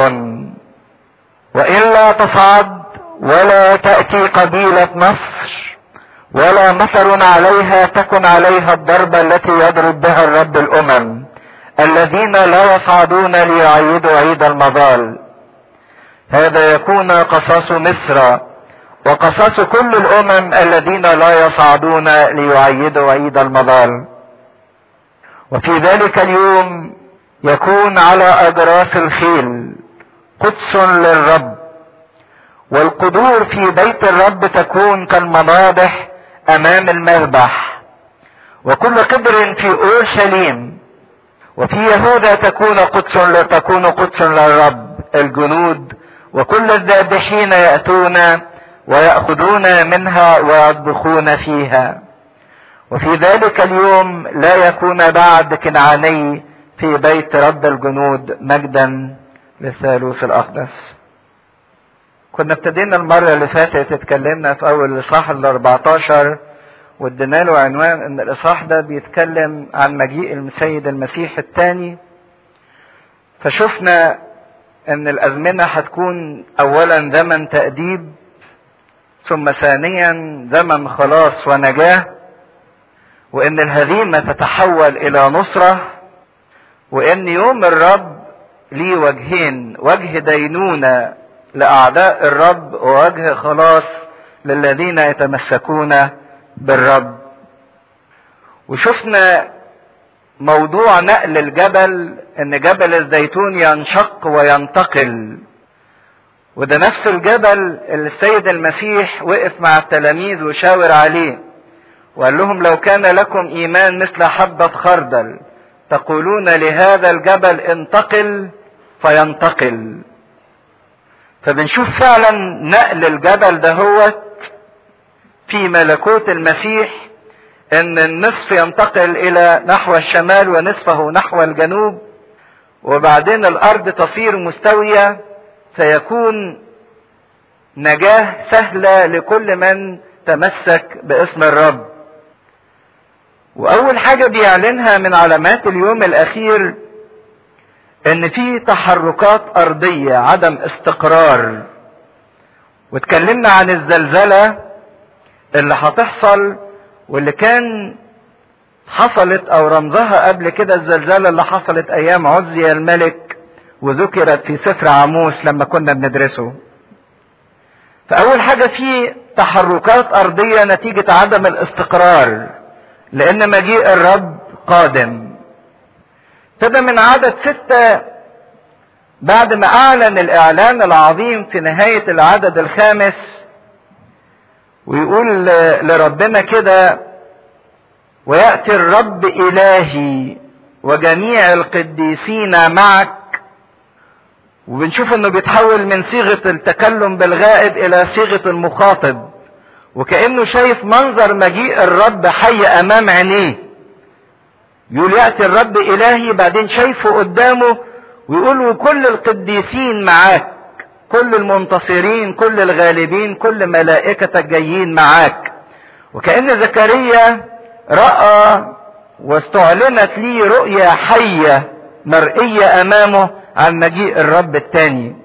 والا تصعد ولا تاتي قبيله مصر ولا مطر عليها تكن عليها الضربه التي يضرب بها الرب الامم الذين لا يصعدون ليعيدوا عيد المظال هذا يكون قصاص مصر وقصاص كل الامم الذين لا يصعدون ليعيدوا عيد المظال وفي ذلك اليوم يكون على اجراس الخيل قدس للرب والقدور في بيت الرب تكون كالمناضح امام المذبح وكل قدر في اورشليم وفي يهوذا تكون قدس تكون قدس للرب الجنود وكل الذابحين ياتون وياخذون منها ويطبخون فيها وفي ذلك اليوم لا يكون بعد كنعاني في بيت رب الجنود مجدا للثالوث الاقدس كنا ابتدينا المرة اللي فاتت اتكلمنا في اول الاصحاح ال 14 وادينا له عنوان ان الاصحاح ده بيتكلم عن مجيء السيد المسيح الثاني فشفنا ان الازمنة هتكون اولا زمن تأديب ثم ثانيا زمن خلاص ونجاة وان الهزيمة تتحول الى نصرة وان يوم الرب ليه وجهين وجه دينونة لأعداء الرب ووجه خلاص للذين يتمسكون بالرب وشفنا موضوع نقل الجبل ان جبل الزيتون ينشق وينتقل وده نفس الجبل اللي السيد المسيح وقف مع التلاميذ وشاور عليه وقال لهم لو كان لكم ايمان مثل حبة خردل تقولون لهذا الجبل انتقل فينتقل فبنشوف فعلا نقل الجبل دهوت في ملكوت المسيح ان النصف ينتقل الى نحو الشمال ونصفه نحو الجنوب وبعدين الارض تصير مستويه فيكون نجاه سهله لكل من تمسك باسم الرب واول حاجه بيعلنها من علامات اليوم الاخير ان في تحركات ارضيه عدم استقرار واتكلمنا عن الزلزله اللي هتحصل واللي كان حصلت او رمزها قبل كده الزلزله اللي حصلت ايام عزي الملك وذكرت في سفر عاموس لما كنا بندرسه فاول حاجه في تحركات ارضيه نتيجه عدم الاستقرار لان مجيء الرب قادم ابتدى من عدد ستة بعد ما اعلن الاعلان العظيم في نهاية العدد الخامس ويقول لربنا كده ويأتي الرب الهي وجميع القديسين معك وبنشوف انه بيتحول من صيغة التكلم بالغائب الى صيغة المخاطب وكأنه شايف منظر مجيء الرب حي امام عينيه يقول يأتي الرب الهي بعدين شايفه قدامه ويقول وكل القديسين معاك كل المنتصرين كل الغالبين كل ملائكتك جايين معاك وكأن زكريا رأى واستعلنت لي رؤيا حية مرئية أمامه عن مجيء الرب التاني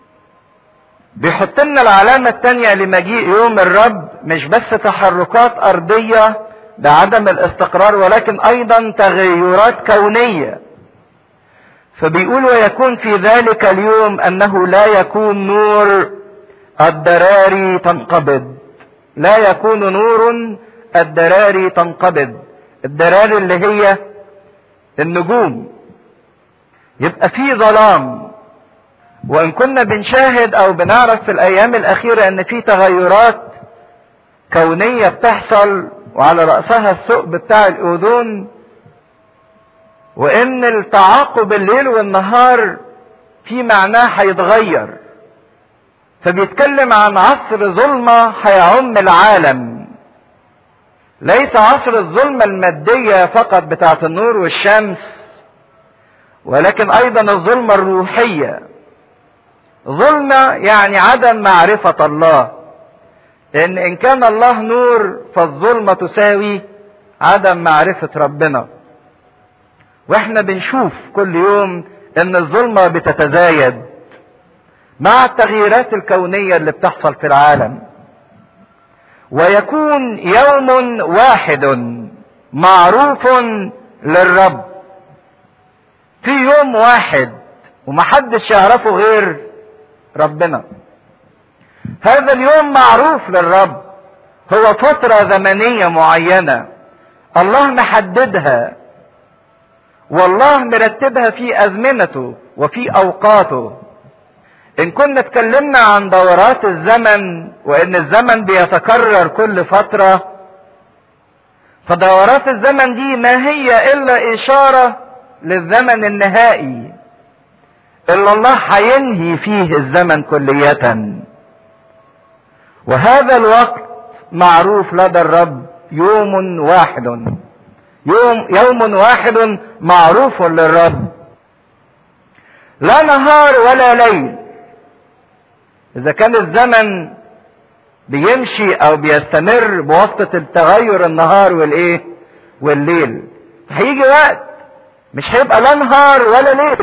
بيحط لنا العلامة التانية لمجيء يوم الرب مش بس تحركات أرضية بعدم الاستقرار ولكن أيضا تغيرات كونية فبيقول ويكون في ذلك اليوم أنه لا يكون نور الدراري تنقبض لا يكون نور الدراري تنقبض الدراري اللي هي النجوم يبقى في ظلام وان كنا بنشاهد او بنعرف في الايام الاخيره ان في تغيرات كونيه بتحصل وعلى راسها الثقب بتاع الاذون وان التعاقب الليل والنهار في معناه هيتغير فبيتكلم عن عصر ظلمه هيعم العالم ليس عصر الظلمه الماديه فقط بتاعه النور والشمس ولكن ايضا الظلمه الروحيه ظلمه يعني عدم معرفه الله لان ان كان الله نور فالظلمه تساوي عدم معرفه ربنا واحنا بنشوف كل يوم ان الظلمه بتتزايد مع التغييرات الكونيه اللي بتحصل في العالم ويكون يوم واحد معروف للرب في يوم واحد ومحدش يعرفه غير ربنا هذا اليوم معروف للرب هو فترة زمنية معينة الله محددها والله مرتبها في أزمنته وفي أوقاته إن كنا اتكلمنا عن دورات الزمن وإن الزمن بيتكرر كل فترة فدورات الزمن دي ما هي إلا إشارة للزمن النهائي إلا الله هينهي فيه الزمن كلية وهذا الوقت معروف لدى الرب يوم واحد يوم يوم واحد معروف للرب لا نهار ولا ليل اذا كان الزمن بيمشي او بيستمر بواسطة التغير النهار والايه والليل هيجي وقت مش هيبقى لا نهار ولا ليل